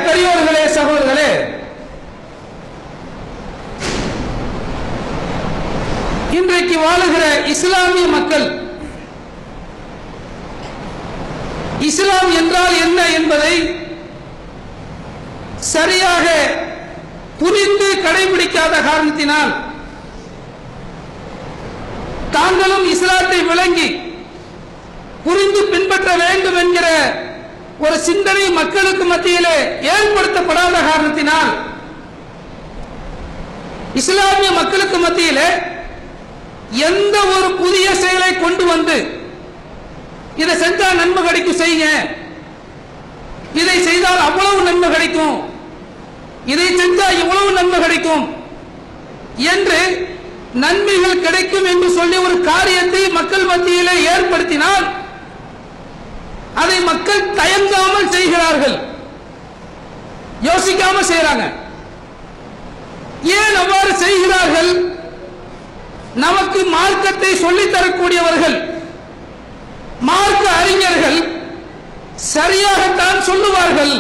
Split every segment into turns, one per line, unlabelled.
பெரியோர்களே சகோதரர்களே இன்றைக்கு வாழுகிற இஸ்லாமிய மக்கள் இஸ்லாம் என்றால் என்ன என்பதை சரியாக புரிந்து கடைபிடிக்காத காரணத்தினால் தாங்களும் இஸ்லாத்தை விளங்கி புரிந்து பின்பற்ற வேண்டும் என்கிற ஒரு சிந்தனை மக்களுக்கு மத்தியிலே ஏற்படுத்தப்படாத காரணத்தினால் இஸ்லாமிய மக்களுக்கு மத்தியிலே எந்த ஒரு புதிய செயலை கொண்டு வந்து இதை செஞ்சா நன்மை கிடைக்கும் செய்யுங்க இதை செய்தால் அவ்வளவு நன்மை கிடைக்கும் இதை செஞ்சால் இவ்வளவு நன்மை கிடைக்கும் என்று நன்மைகள் கிடைக்கும் என்று சொல்லி ஒரு காரியத்தை மக்கள் மத்தியிலே ஏற்படுத்தினால் அதை மக்கள் தயங்காமல் செய்கிறார்கள் யோசிக்காம செய்யறாங்க ஏன் அவ்வாறு செய்கிறார்கள் நமக்கு மார்க்கத்தை சொல்லித் தரக்கூடியவர்கள் மார்க்க அறிஞர்கள் சரியாகத்தான் சொல்லுவார்கள்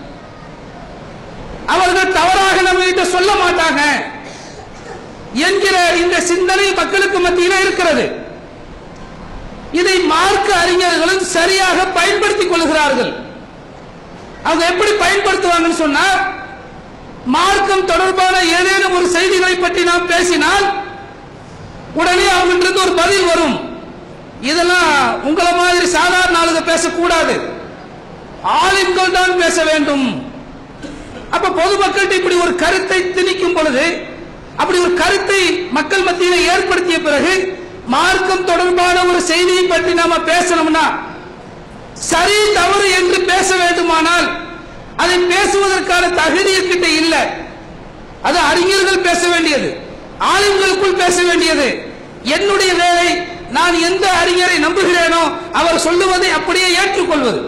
அவர்கள் தவறாக நம்ம கிட்ட சொல்ல மாட்டாங்க என்கிற இந்த சிந்தனை மக்களுக்கு மத்தியில் இருக்கிறது இதை மார்க்க அறிஞர்களும் சரியாக பயன்படுத்திக் கொள்கிறார்கள் அவங்க எப்படி பயன்படுத்துவாங்கன்னு சொன்னா மார்க்கம் தொடர்பான ஏதேனும் ஒரு செய்திகளை பற்றி நாம் பேசினால் உடனே அவங்கிட்ட ஒரு பதில் வரும் இதெல்லாம் உங்களை மாதிரி சாதாரண ஆளுங்க பேசக்கூடாது ஆளுங்கள் தான் பேச வேண்டும் அப்ப பொதுமக்கள்கிட்ட இப்படி ஒரு கருத்தை திணிக்கும் பொழுது அப்படி ஒரு கருத்தை மக்கள் மத்தியில் ஏற்படுத்திய பிறகு மார்க்கம் தொடர்பான ஒரு செய்தியை பற்றி நாம பேசணும்னா சரி தவறு என்று பேச வேண்டுமானால் அதை பேசுவதற்கான தகுதி கிட்ட இல்லை அது அறிஞர்கள் பேச வேண்டியது ஆளுங்களுக்குள் பேச வேண்டியது என்னுடைய வேலை நான் எந்த அறிஞரை நம்புகிறேனோ அவர் சொல்லுவதை அப்படியே ஏற்றுக்கொள்வது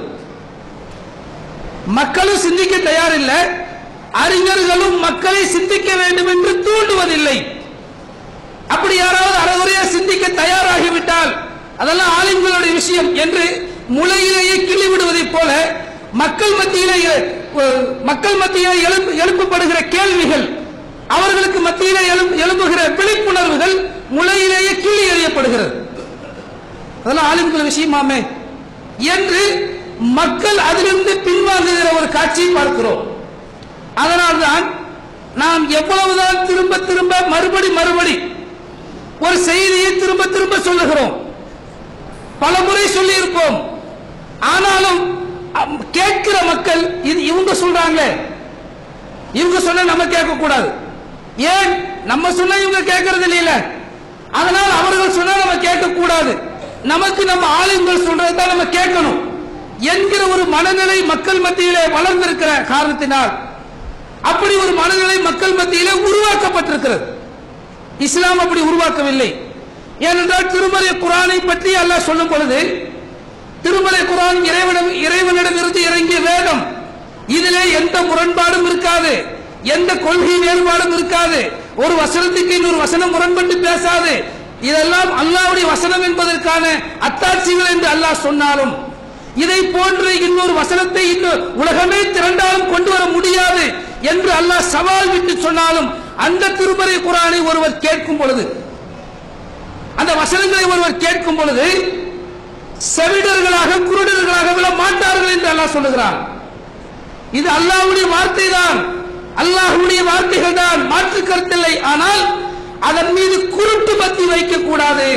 மக்களும் சிந்திக்க தயாரில்லை அறிஞர்களும் மக்களை சிந்திக்க வேண்டும் என்று தூண்டுவதில்லை அப்படி யாராவது அறகுறையா சிந்திக்க தயாராகிவிட்டால் அதெல்லாம் ஆளுங்களுடைய விஷயம் என்று முளையிலேயே கிள்ளி விடுவதைப் போல மக்கள் மத்தியிலே அஹ், மக்கள் மத்தியிலே எழுப்பு- எழுப்பப்படுகிற கேள்விகள் அவர்களுக்கு மத்தியிலே எழும்- எழும்புகிற விழிப்புணர்வுகள் முளையிலேயே கிள்ளி எறியப்படுகிறது அதெல்லாம் ஆளுங்கள் விஷயமாமே என்று மக்கள் அதிலிருந்து பின்வாங்குகிற ஒரு காட்சியை பார்க்கிறோம் அதனால்தான் நாம் எவ்வளவுதான் திரும்ப திரும்ப மறுபடி மறுபடி ஒரு செய்தியை திரும்ப திரும்ப சொல்லுகிறோம் பல முறை சொல்லி இருப்போம் ஆனாலும் அம், கேட்கிற மக்கள் இது இவங்க சொல்றாங்க இவங்க சொன்னா நம்ம கேட்க கூடாது ஏன் நம்ம சொன்னா இவங்க கேட்கறது இல்லையில அதனால் அவர்கள் சொன்னா நம்ம கேட்க கூடாது நமக்கு நம்ம ஆளுங்கள் சொல்றதை தான் நம்ம கேட்கணும் என்கிற ஒரு மனநிலை மக்கள் மத்தியிலே வளர்ந்திருக்கிற காரணத்தினால் அப்படி ஒரு மனநிலை மக்கள் மத்தியிலே உருவாக்கப்பட்டிருக்கிறது இஸ்லாம் அப்படி உருவாக்கவில்லை ஏனென்றால் திருமலை குரானை பற்றி அல்லாஹ் சொல்லும் பொழுது திருமலை குரான் இறைவனம் இறைவனிடமிருந்து இறங்கிய வேதம் இதிலே எந்த முரண்பாடும் இருக்காது எந்த கொள்கை வேறுபாடும் இருக்காது ஒரு வசனத்துக்கு இன்னொரு வசனம் முரண்பட்டு பேசாது இதெல்லாம் அல்லாஹ்வுடைய வசனம் என்பதற்கான அத்தாட்சிகள் என்று அல்லாஹ் சொன்னாலும் இதை போன்று இன்னொரு வசனத்தை இன்னும் உலகமே திரண்டாலும் கொண்டு வர முடியாது என்று அல்லாஹ் சவால் விட்டு சொன்னாலும் அந்த திருமறை குரானை ஒருவர் கேட்கும் பொழுது அந்த வசனங்களை ஒருவர் கேட்கும் பொழுது செவிடர்களாக குருடர்களாக விட மாட்டார்கள் என்று அல்லாஹ் சொல்லுகிறான் இது அல்லாஹ்வுடைய வார்த்தை தான் அல்லாஹ்வுடைய வார்த்தைகள் தான் மாற்று கருத்தில்லை ஆனால் அதன் மீது குருட்டு பத்தி வைக்க கூடாது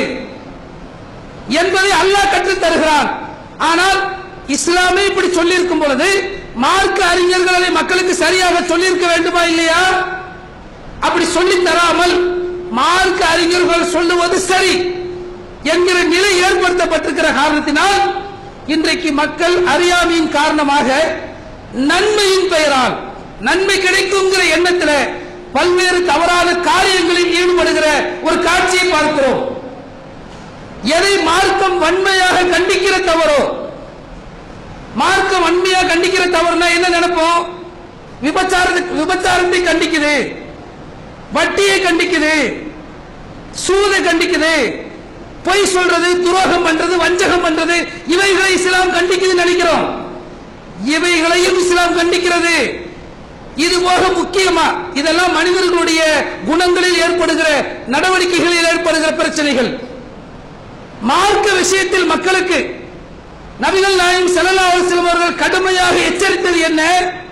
என்பதை அல்லாஹ் கற்றுத் தருகிறான் ஆனால் இஸ்லாமே இப்படி சொல்லியிருக்கும் பொழுது மார்க்க அறிஞர்கள் அதை மக்களுக்கு சரியாக சொல்லியிருக்க வேண்டுமா இல்லையா அப்படி சொல்லித் தராமல் மார்க்க அறிஞர்கள் சொல்லுவது சரி என்கிற நிலை ஏற்படுத்தப்பட்டிருக்கிற காரணத்தினால் இன்றைக்கு மக்கள் அறியாமையின் காரணமாக நன்மையின் பெயரால் நன்மை கிடைக்குங்கிற எண்ணத்தில் பல்வேறு தவறான காரியங்களில் ஈடுபடுகிற ஒரு காட்சியை பார்க்கிறோம் எதை மார்க்கம் வன்மையாக கண்டிக்கிற தவறோ மார்க்கம் வன்மையாக கண்டிக்கிற தவறுனா என்ன நினைப்போம் விபச்சாரத்தை விபச்சாரத்தை கண்டிக்குது வட்டியை கண்டிக்குது சூதை கண்டிக்குது பொய் சொல்றது துரோகம் பண்றது வஞ்சகம் பண்றது இவைகளை இஸ்லாம் கண்டிக்குது நினைக்கிறோம் இவைகளையும் இஸ்லாம் கண்டிக்கிறது இது போக முக்கியமா இதெல்லாம் மனிதர்களுடைய குணங்களில் ஏற்படுகிற நடவடிக்கைகளில் ஏற்படுகிற பிரச்சனைகள் மார்க்க விஷயத்தில் மக்களுக்கு நபிகள் நாயகம் ஸல்லல்லாஹு அலைஹி வஸல்லம் அவர்கள் கடுமையாக எச்சரித்தது என்ன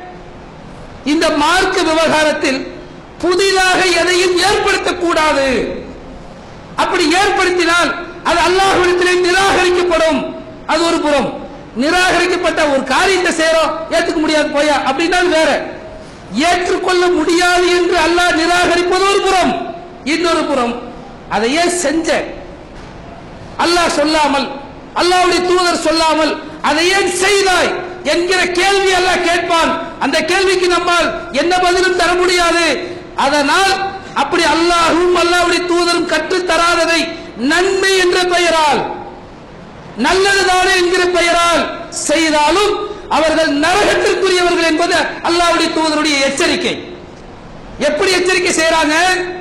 இந்த மார்க்க விவகாரத்தில் புதிதாக எதையும் ஏற்படுத்தக்கூடாது அப்படி ஏற்படுத்தினால் அது அல்லாஹ்விடத்திலே நிராகரிக்கப்படும் அது ஒரு புறம் நிராகரிக்கப்பட்ட ஒரு காரியத்தை செய்யறோம் ஏத்துக்க முடியாது போயா அப்படின்னா வேற ஏற்றுக்கொள்ள முடியாது என்று அல்லாஹ் நிராகரிப்பது ஒரு புறம் இன்னொரு புறம் அதை ஏன் செஞ்ச அல்லாஹ் சொல்லாமல் அல்லாஹ்வுடைய தூதர் சொல்லாமல் அதை ஏன் செய்தாய் என்கிற கேள்வி அல்லாஹ் கேட்பான் அந்த கேள்விக்கு நம்மால் என்ன பதிலும் தர முடியாது அதனால் அப்படி அல்லாஹும் அல்லாஹ்வுடைய தூதரும் கற்றுத் தராததை நன்மை என்ற பெயரால் நல்லதுதானே என்கிற பெயரால் செய்தாலும் அவர்கள் நரகத்திற்குரியவர்கள் என்பது அல்லாஹ்வுடைய தூதருடைய எச்சரிக்கை எப்படி எச்சரிக்கை செய்யறாங்க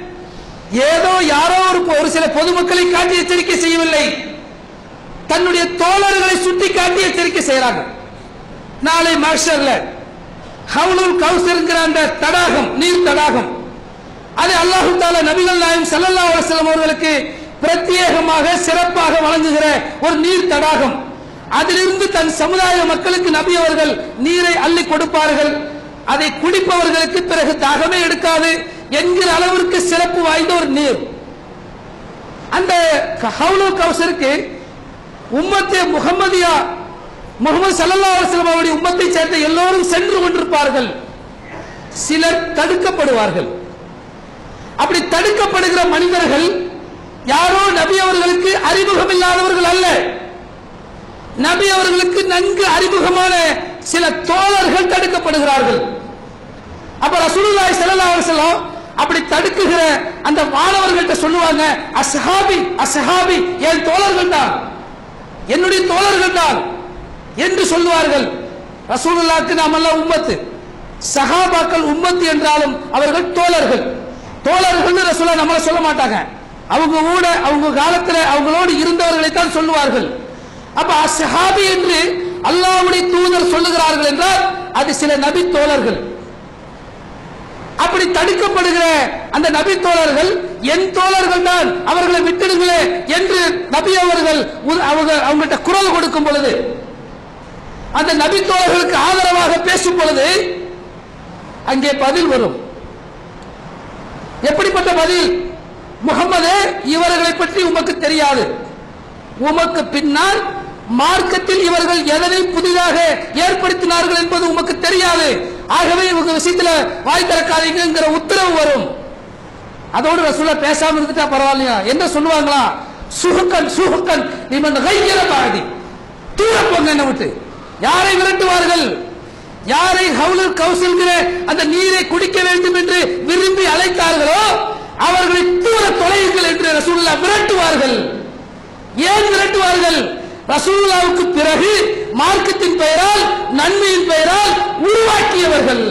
ஏதோ யாரோ ஒரு ஒரு சில பொதுமக்களை காட்டி எச்சரிக்கை செய்யவில்லை தன்னுடைய தோழர்களை சுட்டி காட்டி எச்சரிக்கை செய்யறாங்க நாளை மாஸ்டர்ல ஹவுலுல் கௌசர்ங்கிற அந்த தடாகம் நீர் தடாகம் அது அல்லாஹு தாலா நபிகள் நாயம் ஸல்லல்லாஹு அலைஹி வஸல்லம் அவர்களுக்கு பிரத்யேகமாக சிறப்பாக வழங்குகிற ஒரு நீர் தடாகம் அதிலிருந்து தன் சமுதாய மக்களுக்கு நபி அவர்கள் நீரை அள்ளி கொடுப்பார்கள் அதை குடிப்பவர்களுக்கு பிறகு தாகமே எடுக்காது என்கிற அளவிற்கு சிறப்பு வாய்ந்த ஒரு நீர் அந்த ஹவுலுல் கௌசருக்கு உம்மத்தே முகமதியா முகமது சல்லல்லாஹு அலைஹி வஸல்லம் அவருடைய உம்மத்தை சேர்ந்த எல்லோரும் சென்று கொண்டிருப்பார்கள் சிலர் தடுக்கப்படுவார்கள் அப்படி தடுக்கப்படுகிற மனிதர்கள் யாரோ நபி அவர்களுக்கு அறிமுகம் இல்லாதவர்கள் அல்ல நபி அவர்களுக்கு நன்கு அறிமுகமான சில தோழர்கள் தடுக்கப்படுகிறார்கள் அப்ப ரசூலுல்லாஹி ஸல்லல்லாஹு அலைஹி வஸல்லம் அப்படி தடுக்குகிற அந்த மாணவர்கள்ட்ட சொல்லுவாங்க அஸ்ஹாபி அஸ்ஹாபி என் தோழர்கள் தான் என்னுடைய தோழர்கள் தான் என்று சொல்லுவார்கள் ரசூலுல்லாஹ்க்கு நாமெல்லாம் உம்மத்து சஹாபாக்கள் உம்மத்து என்றாலும் அவர்கள் தோழர்கள் தோழர்கள் ரசூலா நம்மள சொல்ல மாட்டாங்க அவங்க கூட அவங்க காலத்துல அவங்களோடு இருந்தவர்களை தான் சொல்லுவார்கள் அப்ப அஸ்ஹாபி என்று அல்லாஹ்வுடைய தூதர் சொல்லுகிறார்கள் என்றால் அது சில நபி தோழர்கள் அப்படி தடுக்கப்படுகிற அந்த நபி தோழர்கள் என் தோழர்கள் தான் அவர்களை விட்டுடுங்களே என்று நபி அவர்கள் உ- அவங்க அவங்கள்ட்ட குரல் கொடுக்கும் பொழுது அந்த நபி தோழர்களுக்கு ஆதரவாக பேசும் பொழுது அங்கே பதில் வரும் எப்படிப்பட்ட பதில் முகமது இவர்களை பற்றி உமக்கு தெரியாது உமக்கு பின்னால் மார்க்கத்தில் இவர்கள் எதனை புதிதாக ஏற்படுத்தினார்கள் என்பது உமக்கு தெரியாது ஆகவே இவங்க விஷயத்துல வாய் திறக்காதீங்கிற உத்தரவு வரும் அதோடு ரசூலா பேசாம இருந்துட்டா பரவாயில்லையா என்ன சொல்லுவாங்களா சுகுக்கன் சுகுக்கன் நிமன் கையில பாதி தூர போங்க என்ன விட்டு யாரை விரட்டுவார்கள் யாரை ஹவுலர் கௌசல்கிற அந்த நீரை குடிக்க வேண்டும் என்று விரும்பி அழைத்தார்களோ அவர்களை தூர தொலையுங்கள் என்று ரசூலுல்லா விரட்டுவார்கள் ஏன் விரட்டுவார்கள் ரசூலுல்லாவுக்கு பிறகு மார்க்கத்தின் பெயரால் நன்மையின் பெயரால் உருவாக்கியவர்கள்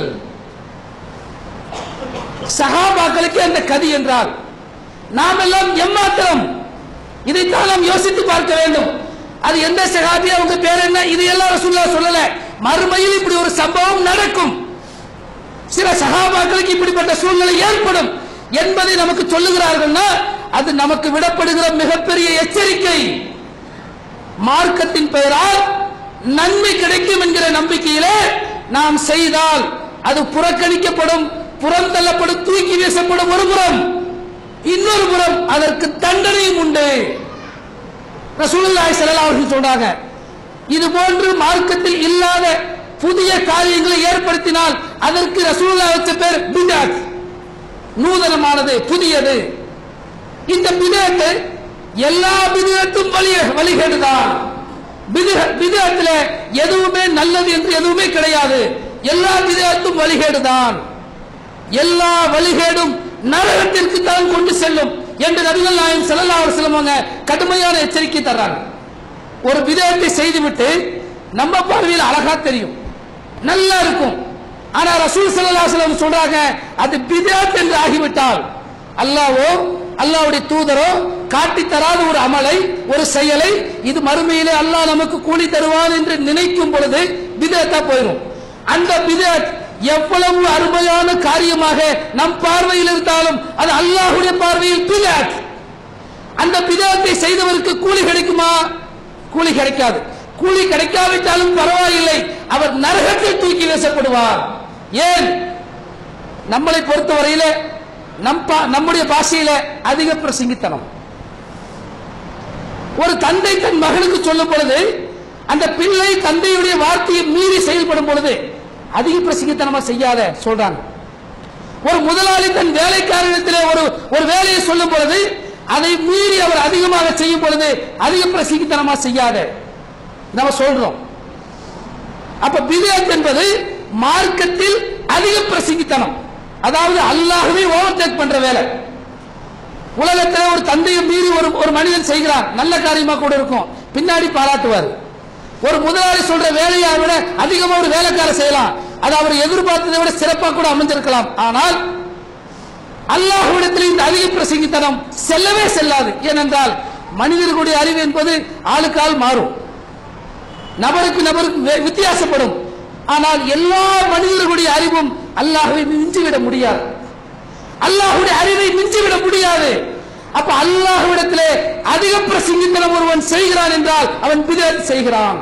சகாபாக்களுக்கு அந்த கதி என்றால் நாம் எல்லாம் எம்மாத்திரம் இதைத்தான் நாம் யோசித்து பார்க்க வேண்டும் அது எந்த சகாபி அவங்க பேர் என்ன இது எல்லாம் ரசூலுல்லா சொல்லல மறுமையில் இப்படி ஒரு சம்பவம் நடக்கும் சில சகாபாக்களுக்கு இப்படிப்பட்ட சூழ்நிலை ஏற்படும் என்பதை நமக்கு சொல்லுகிறார்கள்னா அது நமக்கு விடப்படுகிற மிகப்பெரிய எச்சரிக்கை மார்க்கத்தின் பெயரால் நன்மை கிடைக்கும் என்கிற நம்பிக்கையிலே நாம் செய்தால் அது புறக்கணிக்கப்படும் புறந்தள்ளப்படும் தூக்கி வீசப்படும் ஒரு புறம் இன்னொரு புறம் அதற்கு தண்டனையும் உண்டு ரசூலுல்லாஹி ஸல்லல்லாஹு அலைஹி வஸல்லம் சொல்றாங்க இது போன்று மார்க்கத்தில் இல்லாத புதிய காரியங்களை ஏற்படுத்தினால் அதற்கு ரசூலுல்லாஹ் வச்ச பேர் பிதாத் நூதனமானது புதியது இந்த பிதத்து எல்லா பிதத்தும் வழி வழிகேடுதான் பிதத்துல எதுவுமே நல்லது என்று எதுவுமே கிடையாது எல்லா பிதத்தும் வழிகேடுதான் எல்லா வழிகேடும் நரகத்திற்கு தான் கொண்டு செல்லும் என்று நபிகள் நாயம் ஸல்லல்லாஹு அலைஹி வஸல்லம் அவங்க கடுமையான எச்சரிக்கை தர்றாங்க ஒரு விதத்தை செய்துவிட்டு நம்ம பார்வையில் அழகா தெரியும் நல்லா இருக்கும் ஆனா ரசூல் ஸல்லல்லாஹு அலைஹி வஸல்லம் சொல்றாங்க அது பிதத் என்று ஆகிவிட்டால் அல்லாஹ்வோ அல்லாஹ்வுடைய தூதரோ காட்டி தராத ஒரு அமலை ஒரு செயலை இது மறுமையிலே அல்லாஹ் நமக்கு கூலி தருவான் என்று நினைக்கும் பொழுது பிதத்தா போயிடும் அந்த பிதத் எவ்வளவு அருமையான காரியமாக நம் பார்வையில் இருந்தாலும் அது அல்லாஹ்வுடைய பார்வையில் பிதாத் அந்த பிதாத்தை செய்தவருக்கு கூலி கிடைக்குமா கூலி கிடைக்காது கூலி கிடைக்காவிட்டாலும் பரவாயில்லை அவர் நரகத்தில் தூக்கி வீசப்படுவார் ஏன் நம்மளை பொறுத்தவரையில நம் பா- நம்முடைய பாஷையில அதிக பிரசங்கித்தனம் ஒரு தந்தை தன் மகனுக்கு சொல்லும் பொழுது அந்த பிள்ளை தந்தையுடைய வார்த்தையை மீறி செயல்படும் பொழுது அதிக பிரசங்கித்தனமா செய்யாத சொல்றாங்க ஒரு முதலாளி தன் வேலைக்காரனிடத்திலே ஒரு ஒரு வேலையை சொல்லும் பொழுது அதை மீறி அவர் அதிகமாக செய்யும் பொழுது அதிக பிரசங்கித்தனமா செய்யாத நம்ம சொல்றோம் அப்ப பிதாத் என்பது மார்க்கத்தில் அதிக பிரசங்கித்தனம் அதாவது அல்லாஹ்வை ஓவர்டேக் பண்ற வேலை உலகத்தில் ஒரு தந்தையை மீறி ஒரு ஒரு மனிதன் செய்கிறான் நல்ல காரியமா கூட இருக்கும் பின்னாடி பாராட்டுவார் ஒரு முதலாளி சொல்ற வேலையை விட அதிகமா ஒரு வேலைக்கார செய்யலாம் அது அவர் எதிர்பார்த்ததை விட சிறப்பாக கூட அமைஞ்சிருக்கலாம் ஆனால் அல்லாஹ்விடத்தில் இந்த அதிக பிரசங்கித்தனம் செல்லவே செல்லாது ஏனென்றால் மனிதர்களுடைய அறிவு என்பது ஆளுக்கு ஆள் மாறும் நபருக்கு நபருக்கு வே- வித்தியாசப்படும் ஆனால் எல்லா மனிதர்களுடைய அறிவும் அல்லாஹ்வை மிஞ்சிவிட முடியாது அல்லாஹ்வுடைய அறிவை மிஞ்சிவிட முடியாது அப்ப அல்லாஹ்விடத்திலே அதிக பிரசங்கித்தனம் ஒருவன் செய்கிறான் என்றால் அவன் பிதத் செய்கிறான்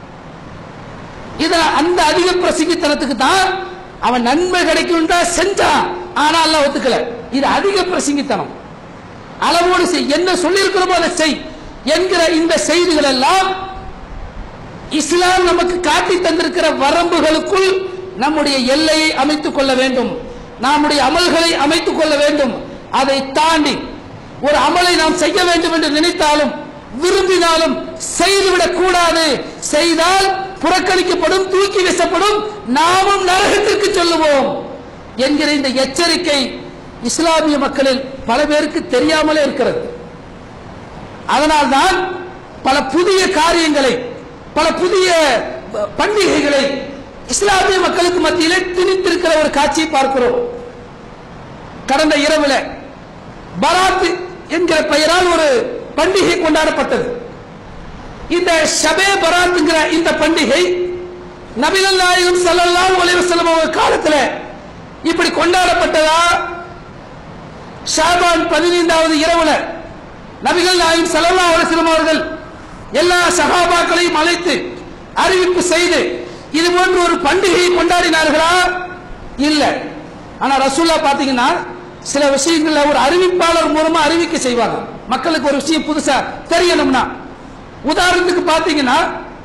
இத அந்த அதிக பிரசங்கித்தனத்துக்கு தான் அவன் நன்மை கிடைக்கும் செஞ்சான் ஆனா அல்லாஹ் ஒத்துக்கல இது அதிக பிரசங்கித்தனம் அளவோடு செய் என்ன சொல்லியிருக்கிறோமோ அதை செய் என்கிற இந்த செய்திகள் எல்லாம் இஸ்லாம் நமக்கு காட்டி தந்திருக்கிற வரம்புகளுக்குள் நம்முடைய எல்லையை அமைத்துக் கொள்ள வேண்டும் நம்முடைய அமல்களை அமைத்துக் கொள்ள வேண்டும் அதை தாண்டி ஒரு அமலை நாம் செய்ய வேண்டும் என்று நினைத்தாலும் விரும்பினாலும் செய்துவிடக் கூடாது செய்தால் புறக்கணிக்கப்படும் தூக்கி வீசப்படும் நாமும் நரகத்திற்கு செல்லுவோம் என்கிற இந்த எச்சரிக்கை இஸ்லாமிய மக்களில் பல பேருக்கு தெரியாமலே இருக்கிறது அதனால்தான் பல புதிய காரியங்களை பல புதிய ப- பண்டிகைகளை இஸ்லாமிய மக்களுக்கு மத்தியிலே திணித்திருக்கிற ஒரு காட்சியை பார்க்கிறோம் கடந்த இரவுல பராத் என்கிற பெயரால் ஒரு பண்டிகை கொண்டாடப்பட்டது இந்த ஷபே பராத்ங்கிற இந்த பண்டிகை நபிகள் நாயகம் ஸல்லல்லாஹு அலைஹி வஸல்லம் அவங்க காலத்துல இப்படி கொண்டாடப்பட்டதா ஷாபான் பதினைந்தாவது இரவுல நபிகள் நாயகம் ஸல்லல்லாஹு அலைஹி வஸல்லம் அவர்கள் எல்லா சகாபாக்களையும் அழைத்து அறிவிப்பு செய்து இது போன்ற ஒரு பண்டிகையை கொண்டாடினார்களா இல்ல ஆனா ரசூல்லா பாத்தீங்கன்னா சில விஷயங்கள்ல ஒரு அறிவிப்பாளர் மூலமா அறிவிக்க செய்வாங்க மக்களுக்கு ஒரு விஷயம் புதுசா தெரியணும்னா உதாரணத்துக்கு பாத்தீங்கன்னா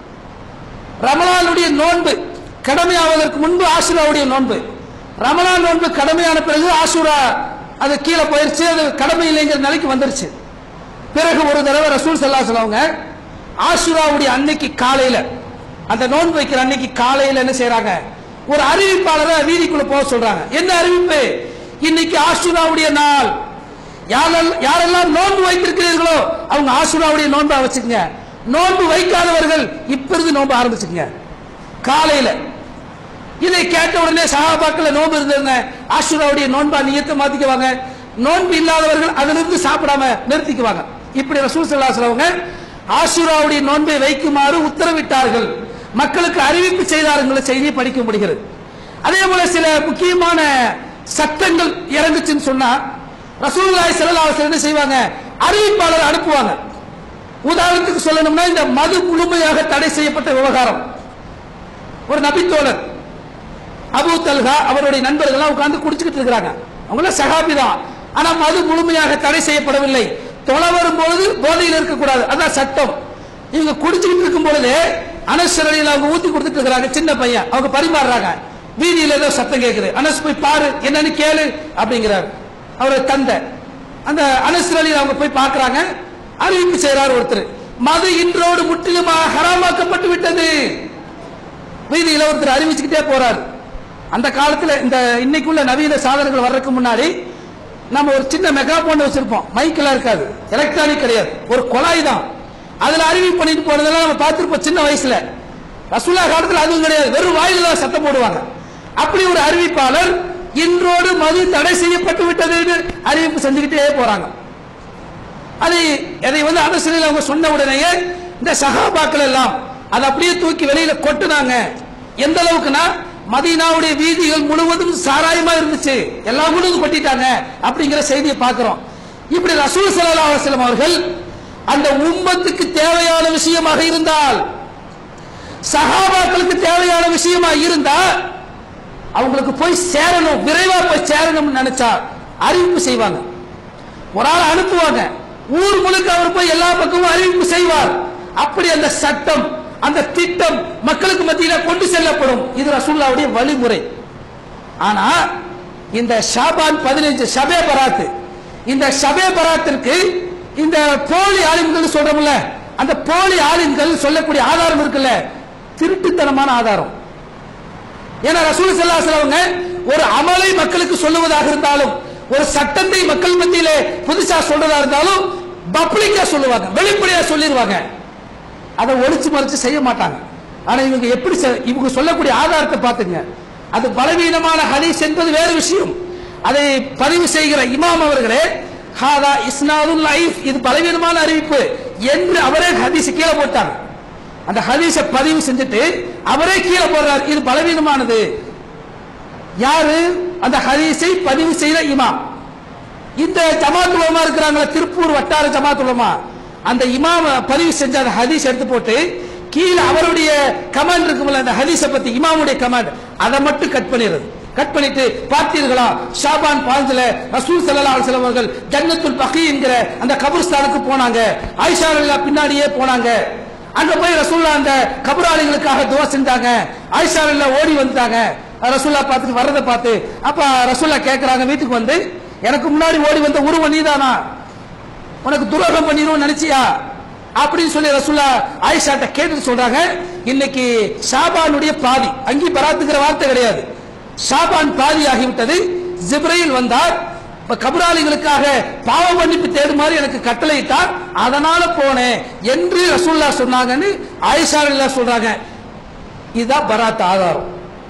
ரமலானுடைய நோன்பு கடமையாவதற்கு முன்பு ஆசுராவுடைய நோன்பு ரமலான் நோன்பு கடமையான பிறகு ஆசுரா அது கீழே போயிருச்சு அது கடமை இல்லைங்கிற நிலைக்கு வந்துருச்சு பிறகு ஒரு தடவை ரசூல் சல்லா சொல்லுவாங்க ஆசுராவுடைய அன்னைக்கு காலையில அந்த நோன்பு வைக்கிற அன்னைக்கு காலையில என்ன செய்றாங்க ஒரு அறிவிப்பாளரை வீதிக்குள்ள போக சொல்றாங்க என்ன அறிவிப்பு இன்னைக்கு ஆசுராவுடைய நாள் யாரெல்லாம் யாரெல்லாம் நோன்பு வைத்திருக்கிறீர்களோ அவங்க ஆசுராவுடைய நோன்பை வச்சுக்கங்க நோன்பு வைக்காதவர்கள் இப்பிருந்து நோன்பு ஆரம்பிச்சுக்கங்க காலையில இதை கேட்ட உடனே சகாபாக்கள் நோன்பு இருந்திருந்த ஆசுராவுடைய நோன்பா நியத்தை மாத்திக்குவாங்க நோன்பு இல்லாதவர்கள் அதிலிருந்து சாப்பிடாம நிறுத்திக்குவாங்க இப்படி ரசூல் ஸல்லல்லாஹு அலைஹி வஸல்லம் ஆசுராவுடைய நோன்பை வைக்குமாறு உத்தரவிட்டார்கள் மக்களுக்கு அறிவிப்பு செய்தார்கள் செய்தியை படிக்க முடிகிறது அதே போல சில முக்கியமான சட்டங்கள் இறங்குச்சுன்னு சொன்னா ரசூலுல்லாஹி ஸல்லல்லாஹு அலைஹி வஸல்லம் என்ன செய்வாங்க அறிவிப்பாளர் அனுப்புவாங்க உதாரணத்துக்கு சொல்லணும்னா இந்த மது முழுமையாக தடை செய்யப்பட்ட விவகாரம் ஒரு நபித்தோழர் அபூ தல்ஹா அவருடைய நண்பர்கள்லாம் உட்கார்ந்து குடிச்சுக்கிட்டு இருக்கிறாங்க அவங்கள சகாபி தான் ஆனா மது முழுமையாக தடை செய்யப்படவில்லை தொலை வரும்போது போதையில் இருக்கக்கூடாது அதான் சட்டம் இவங்க குடிச்சுக்கிட்டு இருக்கும் பொழுது அனஸ்வரையில் அவங்க ஊத்தி கொடுத்துட்டு இருக்கிறாங்க சின்ன பையன் அவங்க பரிமாறுறாங்க வீதியில ஏதோ சத்தம் கேட்குது அனஸ் போய் பாரு என்னன்னு கேளு அப்படிங்கிறார் அவருடைய தந்தை அந்த அனஸ்வரையில் அவங்க போய் பார்க்கறாங்க அறிவிப்பு செய்றார் ஒருத்தர் மது இன்றோடு முற்றிலுமாக ஹராமாக்கப்பட்டு விட்டது வீதியில ஒருத்தர் அறிவிச்சுக்கிட்டே போறாரு அந்த காலத்துல இந்த இன்னைக்குள்ள நவீன சாதனங்கள் வர்றதுக்கு முன்னாடி நம்ம ஒரு சின்ன மெகா போன் வச்சிருப்போம் மைக்கெல்லாம் இருக்காது எலக்ட்ரானிக் கிடையாது ஒரு குழாய் தான் அதுல அறிவிப்பு பண்ணிட்டு போறதெல்லாம் நம்ம பார்த்திருப்போம் சின்ன வயசுல ரசூல்லா காலத்துல அதுவும் கிடையாது வெறும் வாயில தான் சத்தம் போடுவாங்க அப்படி ஒரு அறிவிப்பாளர் இன்றோடு மது தடை செய்யப்பட்டு விட்டதுன்னு அறிவிப்பு செஞ்சுக்கிட்டே போறாங்க அது அதை வந்து அரசியலில் அவங்க சொன்ன உடனேயே இந்த சகாபாக்கள் எல்லாம் அதை அப்படியே தூக்கி வெளியில கொட்டுனாங்க எந்த அளவுக்குன்னா மதீனாவுடைய வீதிகள் முழுவதும் சாராயமா இருந்துச்சு எல்லாம் முழுவதும் கொட்டிட்டாங்க அப்படிங்கிற செய்தியை பார்க்கிறோம் இப்படி ரசூல் ஸல்லல்லாஹு அலைஹி வஸல்லம் அவர்கள் அந்த உம்மத்துக்கு தேவையான விஷயமாக இருந்தால் சஹாபாக்களுக்கு தேவையான விஷயமா இருந்தா அவங்களுக்கு போய் சேரணும் விரைவா போய் சேரணும்னு நினைச்சா அறிவிப்பு செய்வாங்க ஒரு ஆள் அனுப்புவாங்க ஊர் முழுக்க அவர் போய் எல்லா பக்கமும் அறிவிப்பு செய்வார் அப்படி அந்த சட்டம் அந்த திட்டம் மக்களுக்கு மத்தியில கொண்டு செல்லப்படும் இது ரசூல்லாவுடைய வழிமுறை ஆனா இந்த ஷாபான் பதினைஞ்சு ஷபே பராத்து இந்த ஷபே பராத்திற்கு இந்த போலி ஆலிம்கள் சொல்றோம்ல அந்த போலி ஆலிம்கள் சொல்லக்கூடிய ஆதாரம் இருக்குல்ல திருட்டுத்தனமான ஆதாரம் ஏன்னா ரசூல் ஸல்லல்லாஹு அலைஹி வஸல்லம் ஒரு அமலை மக்களுக்கு சொல்லுவதாக இருந்தாலும் ஒரு சட்டத்தை மக்கள் மத்தியிலே புதுசா சொல்றதா இருந்தாலும் பப்ளிக்கா சொல்லுவாங்க வெளிப்படையா சொல்லிடுவாங்க அதை ஒளிச்சு மறைச்சு செய்ய மாட்டாங்க ஆனா இவங்க எப்படி செ- இவங்க சொல்லக்கூடிய ஆதாரத்தை பார்த்துங்க அது பலவீனமான ஹதீஸ் என்பது வேறு விஷயம் அதை பதிவு செய்கிற இமாம் அவர்களே ஹாதா இஸ்னாதுல் லைஃப் இது பலவீனமான அறிவிப்பு என்று அவரே ஹதீஸ் கீழே போட்டாங்க அந்த ஹதீஸை பதிவு செஞ்சுட்டு அவரே கீழே போடுறார் இது பலவீனமானது யாரு அந்த ஹதீஸை பதிவு செய்த இமாம் இந்த ஜமாத் உலமா இருக்கிறாங்களா திருப்பூர் வட்டார ஜமாத் உலமா அந்த இமாம் பதிவு செஞ்ச அந்த ஹதீஸ் எடுத்து போட்டு கீழே அவருடைய கமாண்ட் இருக்கும்ல அந்த ஹதீஸை பத்தி இமாமுடைய கமாண்ட் அதை மட்டும் கட் பண்ணிடுறது கட் பண்ணிட்டு பார்த்தீர்களா ஷாபான் பாஞ்சில ரசூல் ஸல்லல்லாஹு அலைஹி வஸல்லம் அவர்கள் ஜன்னத்துல் பகி என்கிற அந்த கபர்ஸ்தானுக்கு போனாங்க ஆயிஷா ரலியல்லாஹு பின்னாடியே போனாங்க அங்க போய் ரசூல்லா அந்த கபராளிகளுக்காக துவா செஞ்சாங்க ஆயிஷா ரலியல்லாஹு ஓடி வந்துட்டாங்க ரசூல்லா பார்த்துட்டு வர்றதை பார்த்து அப்ப ரசூல்லா கேட்கறாங்க வீட்டுக்கு வந்து எனக்கு முன்னாடி ஓடி வந்த உருவம் நீதானா உனக்கு துரோகம் பண்ணிரும் நினைச்சியா அப்படின்னு சொல்லி ரசூல்லா ஆயிஷாட்ட கேட்டு சொல்றாங்க இன்னைக்கு ஷாபானுடைய பாதி அங்கி பராத்துங்கிற வார்த்தை கிடையாது ஷாபான் பாதி ஆகிவிட்டது ஜிப்ரையில் வந்தார் இப்ப கபராளிகளுக்காக பாவ மன்னிப்பு தேடுமாறு எனக்கு கட்டளையிட்டார் அதனால போனேன் என்று ரசூல்லா சொன்னாங்கன்னு ஆயிஷா ரலியல்லாஹு சொல்றாங்க இதுதான் பராத் ஆதாரம்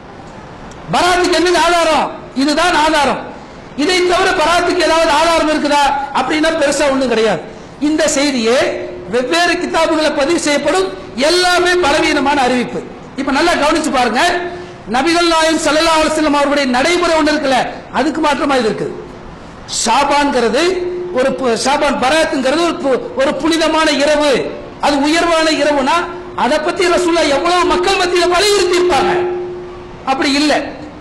பராத்துக்கு என்னங்க ஆதாரம் இதுதான் ஆதாரம் இதை தவிர பராத்துக்கு ஏதாவது ஆதாரம் இருக்குதா அப்படின்னா பெருசா ஒண்ணும் கிடையாது இந்த செய்தியே வெவ்வேறு கிதாபுகளை பதிவு செய்யப்படும் எல்லாமே பலவீனமான அறிவிப்பு இப்ப நல்லா கவனிச்சு பாருங்க நபிகள் நாயம் ஸல்லல்லாஹு அலைஹி வஸல்லம் அவர்களுடைய நடைமுறை ஒன்று இருக்குல்ல அதுக்கு மாற்றமா இது இருக்குது ஷாபான்ங்கிறது ஒரு பு- ஷாபான் பராத்துங்கிறது ஒரு பு- ஒரு புனிதமான இரவு அது உயர்வான இரவுனா அதை பத்தி ரசூல்லா எவ்வளவு மக்கள் மத்தியில வலியுறுத்தி இருப்பாங்க அப்படி இல்ல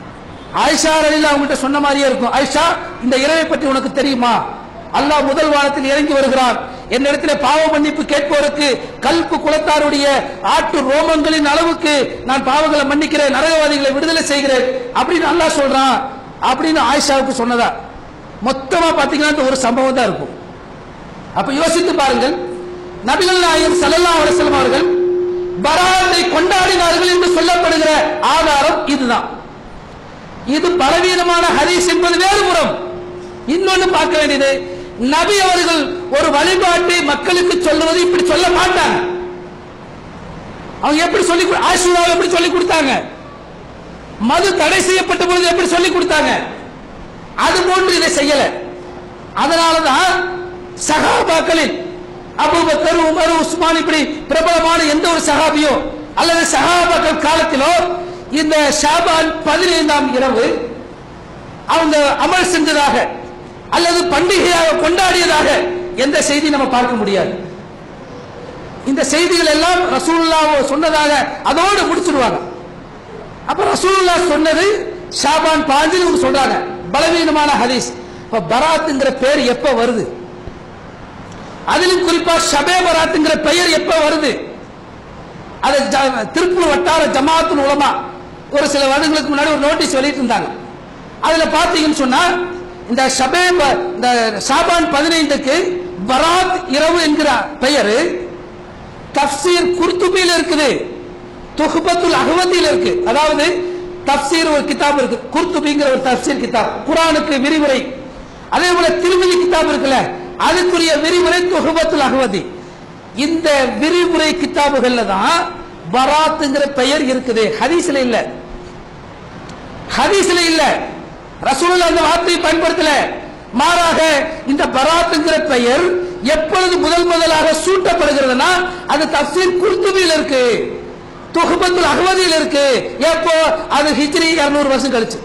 ஆயிஷா ரலில அவங்ககிட்ட சொன்ன மாதிரியே இருக்கும் ஆயிஷா இந்த இரவை பற்றி உனக்கு தெரியுமா அல்லாஹ் முதல் வாரத்தில் இறங்கி வருகிறான் என்னிடத்திலே பாவ மன்னிப்பு கேட்போருக்கு கல்பு குலத்தாருடைய ஆட்டு ரோமங்களின் அளவுக்கு நான் பாவங்களை மன்னிக்கிறேன் நரகவாதிகளை விடுதலை செய்கிறேன் அப்படின்னு அல்லாஹ் சொல்றான் அப்படின்னு ஆயிஷாவுக்கு சொன்னதா மொத்தமா பாத்தீங்கன்னா இந்த ஒரு சம்பவம் தான் இருக்கும் அப்ப யோசித்து பாருங்கள் நபிகள் நாயகம் ஸல்லல்லாஹு அலைஹி வஸல்லம் அவர்கள் பராத்தை கொண்டாடினார்கள் என்று சொல்லப்படுகிற ஆதாரம் இதுதான் இது பலவீனமான ஹதீஸ் என்பது வேறுபுறம் இன்னொன்னு பார்க்க வேண்டியது நபி அவர்கள் ஒரு வழிபாட்டை மக்களுக்கு சொல்லுவது இப்படி சொல்ல மாட்டாங்க அவங்க எப்படி சொல்லி ஆசீர்வாதம் எப்படி சொல்லி கொடுத்தாங்க மது தடை செய்யப்பட்ட பொழுது எப்படி சொல்லி கொடுத்தாங்க அது போன்று இதை செய்யல அதனாலதான் சகாபாக்களில் அபூபக்கர் உமர் உஸ்மான் இப்படி பிரபலமான எந்த ஒரு சஹாபியோ அல்லது சஹாபாக்கள் காலத்திலோ இந்த ஷாபான் பதினைந்தாம் இரவு அவங்க அமல் செஞ்சதாக அல்லது பண்டிகையாக கொண்டாடியதாக எந்த செய்தி நம்ம பார்க்க முடியாது இந்த செய்திகள் எல்லாம் ரசூலுல்லாஹ் சொன்னதாக அதோடு முடிச்சிருவாங்க அப்ப ரசூலுல்லா சொன்னது ஷாபான் பாஞ்சில் இவங்க சொல்றாங்க பலவீனமான ஹதீஸ் இப்ப பராத்துங்கிற பேர் எப்ப வருது அதிலும் குறிப்பா ஷபே பராத்துங்கிற பெயர் எப்ப வருது அது ஜ- திருப்பூர் வட்டார ஜமாத்துல் உலமா ஒரு சில வருடங்களுக்கு முன்னாடி ஒரு நோட்டீஸ் வெளியிட்டு இருந்தாங்க அதுல பாத்தீங்கன்னு சொன்னா இந்த ஷபே ப- இந்த ஷாபான் பதினைந்துக்கு பராத் இரவு என்கிற பெயர் தப்சீர் குர்துபியில் இருக்குது துஹ்பத்துல் அஹ்வதியில் இருக்கு அதாவது தப்சீர் ஒரு கிதாப் இருக்கு குர்துபிங்கிற ஒரு தப்சீர் கிதாப் குரானுக்கு விரிவுரை அதே போல திருமதி கிதாப் இருக்குல்ல அதுக்குரிய விரிவுரை துஹ்பத்துல் அஹ்வதி இந்த விரிவுரை கிதாபுகள்ல தான் பராத்துங்கிற பெயர் இருக்குது ஹதீஸ்ல இல்ல ஹதீஸ்ல இல்ல ரசூலுல்லாஹ் அந்த வார்த்தையை பயன்படுத்தல மாறாக இந்த பராத்துங்கிற பெயர் எப்பொழுது முதல் முதலாக சூட்டப்படுகிறதுனா அது தப்சீர் குர்துபியில் இருக்கு துஹபத்துல் அகமதியில் இருக்கு எப்போ அது ஹிஜ்ரி 200 வருஷம் கழிச்சு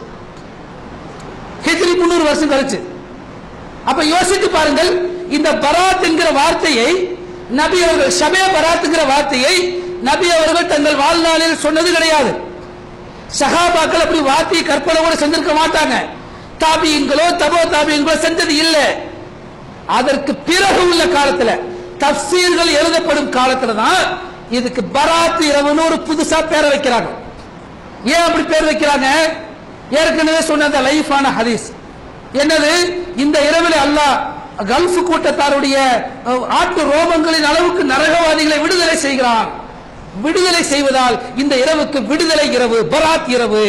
ஹிஜ்ரி 300 வருஷம் கழிச்சு அப்ப யோசித்து பாருங்கள் இந்த பராத் என்கிற வார்த்தையை நபி அவர்கள் ஷபே பராத்ங்கிற வார்த்தையை நபி அவர்கள் தங்கள் வாழ்நாளில் சொன்னது கிடையாது சஹாபாக்கள் அப்படி வார்த்தையை கற்பனை கூட செஞ்சிருக்க மாட்டாங்க தாபியங்களோ தபோ தாபியங்களோ செஞ்சது இல்லை அதற்கு பிறகு உள்ள காலத்துல தப்சீர்கள் எழுதப்படும் காலத்துல தான் இதுக்கு பராத் இரவுன்னு ஒரு புதுசா பேரை வைக்கிறாங்க ஏன் அப்படி பேர் வைக்கிறாங்க ஏற்கனவே சொன்ன அந்த லைஃபான ஹதீஸ் என்னது இந்த இரவில் அல்லாஹ் கல்ஃப் கூட்டத்தாருடைய அஹ், ஆட்டு ரோமங்களின் அளவுக்கு நரகவாதிகளை விடுதலை செய்கிறான் விடுதலை செய்வதால் இந்த இரவுக்கு விடுதலை இரவு பராத் இரவு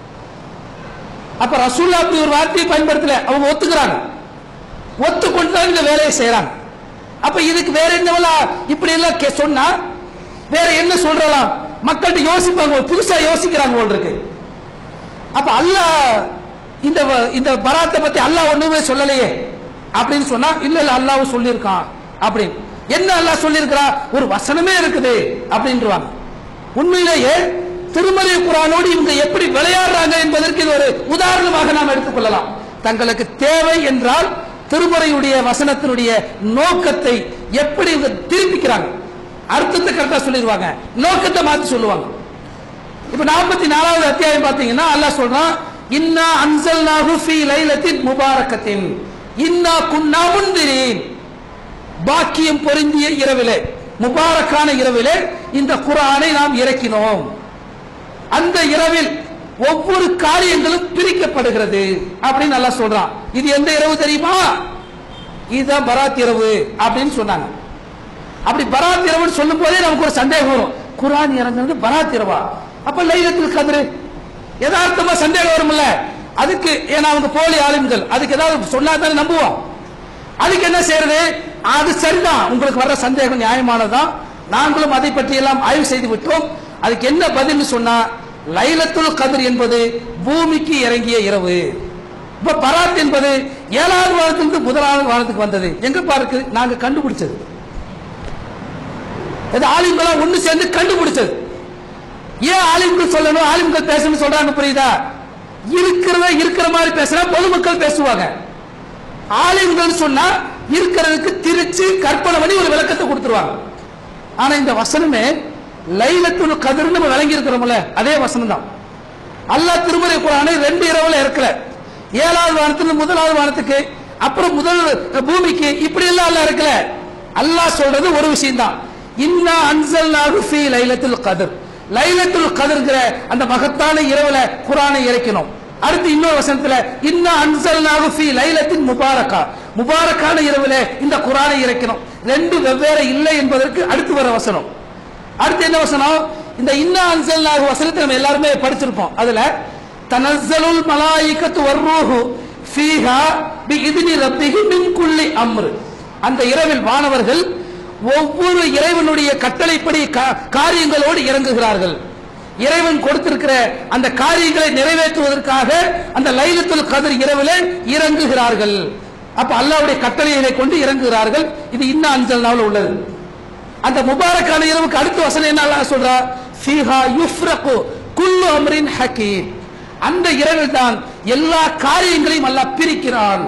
அப்ப ரசூல்லா அப்படி ஒரு வார்த்தையை பயன்படுத்தல அவங்க ஒத்துக்கிறாங்க ஒத்துக்கொண்டு தான் இந்த வேலையை செய்யறாங்க அப்ப இதுக்கு வேற என்னவெல்லாம் இப்படி எல்லாம் கே- சொன்னா வேற என்ன சொல்றலாம் மக்கள்கிட்ட யோசிப்பாங்க புதுசா யோசிக்கிறாங்க போல் இருக்கு அப்ப அல்லாஹ் இந்த வ- இந்த பராத்தை பத்தி அல்லாஹ் ஒண்ணுமே சொல்லலையே அப்படின்னு சொன்னா இல்ல இல்ல அல்லாஹ் சொல்லியிருக்கான் அப்படின்னு என்ன அல்லாஹ் சொல்லியிருக்கிறா ஒரு வசனமே இருக்குது அப்படின்றாங்க உண்மையிலேயே திருமலை குரானோடு இவங்க எப்படி விளையாடுறாங்க என்பதற்கு இது ஒரு உதாரணமாக நாம் எடுத்துக்கொள்ளலாம் தங்களுக்கு தேவை என்றால் திருமறையுடைய வசனத்தினுடைய நோக்கத்தை எப்படி இவங்க திருப்பிக்கிறாங்க அர்த்தத்தை கரெக்டா சொல்லிடுவாங்க நோக்கத்தை மாத்தி சொல்லுவாங்க இப்ப நாற்பத்தி நாலாவது அத்தியாயம் பாத்தீங்கன்னா அல்லாஹ் சொல்றான் இன்னா அன்சல்நாஹு ஃபீ லைலத்தின் முபாரக்கத்தின் இன்னா குன்னா முன்திரீன் பாக்கியம் பொருந்திய இரவிலே முபாரக்கான இரவிலே இந்த குர்ஆனை நாம் இறக்கினோம் அந்த இரவில் ஒவ்வொரு காரியங்களும் பிரிக்கப்படுகிறது அப்படின்னு நல்லா சொல்றான் இது எந்த இரவு தெரியுமா இதுதான் பராத் இரவு அப்படின்னு சொன்னாங்க அப்படி பராத் இரவுன்னு சொல்லும் போதே நமக்கு ஒரு சந்தேகம் வரும் குர்ஆன் இறங்குறது பராத் இரவா அப்ப லைலத்துல் கத்ரு யதார்த்தமா சந்தேகம் வரும்ல அதுக்கு ஏன்னா அவங்க போலி ஆளுங்கள் அதுக்கு ஏதாவது சொன்னா தானே நம்புவோம் அதுக்கு என்ன செய்யறது அது சரிதான் உங்களுக்கு வர்ற சந்தேகம் நியாயமானதுதான் நாங்களும் அதை பற்றி எல்லாம் ஆய்வு செய்து விட்டோம் அதுக்கு என்ன பதில் சொன்னா லைலத்துல் கதிர் என்பது பூமிக்கு இறங்கிய இரவு இப்ப பராத் என்பது ஏழாவது வாரத்திலிருந்து முதலாவது வாரத்துக்கு வந்தது எங்க பாருக்கு நாங்க கண்டுபிடிச்சது இது ஆலிம்களா ஒண்ணு சேர்ந்து கண்டுபிடிச்சது ஏன் ஆலிம்கள் சொல்லணும் ஆலிம்கள் பேசணும்னு சொல்றாங்க புரியுதா இருக்கிறத இருக்கிற மாதிரி பேசுறா பொதுமக்கள் பேசுவாங்க ஆலிம்கள் சொன்னா இருக்கிறதுக்கு திரிச்சு கற்பனை பண்ணி ஒரு விளக்கத்தை கொடுத்துருவாங்க ஆனா இந்த வசனமே லைலத்துல் கதிர்னு நம்ம விளங்கி இருக்கிறோம்ல அதே வசனம் தான் அல்லாஹ் திருமறை குரானை ரெண்டு இரவுல இருக்கல ஏழாவது வானத்துல முதலாவது வானத்துக்கு அப்புறம் முதல் பூமிக்கு இப்படி எல்லாம் அல்லாஹ் இருக்கல அல்லாஹ் சொல்றது ஒரு விஷயம் தான் இன்னா அன்சல்நாஹு ஃபீ லைலத்துல் கதிர் லைலத்துல் கதிர்ங்கிற அந்த மகத்தான இரவுல குரானை இறக்கினோம் அடுத்து இன்னொரு வசனத்துல இன்னா அன்சல்நாஹு ஃபீ லைலத்தின் முபாரக்கா முபாரக்கான இரவுல இந்த குரானை இறக்கினோம் ரெண்டு வெவ்வேறு இல்லை என்பதற்கு அடுத்து வர வசனம் அடுத்து என்ன வசனம் இந்த இன்னா அன்சல்நாஹு வசனத்தை நம்ம எல்லாருமே படிச்சிருப்போம் அதுல தனஸ்ஸலுல் மலாயிகத்து வர்ரூஹு ஃபீஹா பிஇذن ரப்பிஹி மின் குல்லி அம்ர் அந்த இரவில் வானவர்கள் ஒவ்வொரு இறைவனுடைய கட்டளைப்படி கா- காரியங்களோடு இறங்குகிறார்கள் இறைவன் கொடுத்திருக்கிற அந்த காரியங்களை நிறைவேற்றுவதற்காக அந்த லைலத்துல் கதிர் இரவிலே இறங்குகிறார்கள் அப்ப அல்லாஹ்வுடைய கட்டளையை கொண்டு இறங்குகிறார்கள் இது இன்னும் அஞ்சல் உள்ளது அந்த முபாரக்கான இரவுக்கு அடுத்த வசனம் என்ன அல்லாஹ் சொல்றா ஃபீஹா யுஃப்ரகு குல்லு அம்ரின் ஹக்கீம் அந்த இரவில் தான் எல்லா காரியங்களையும் அல்லாஹ் பிரிக்கிறான்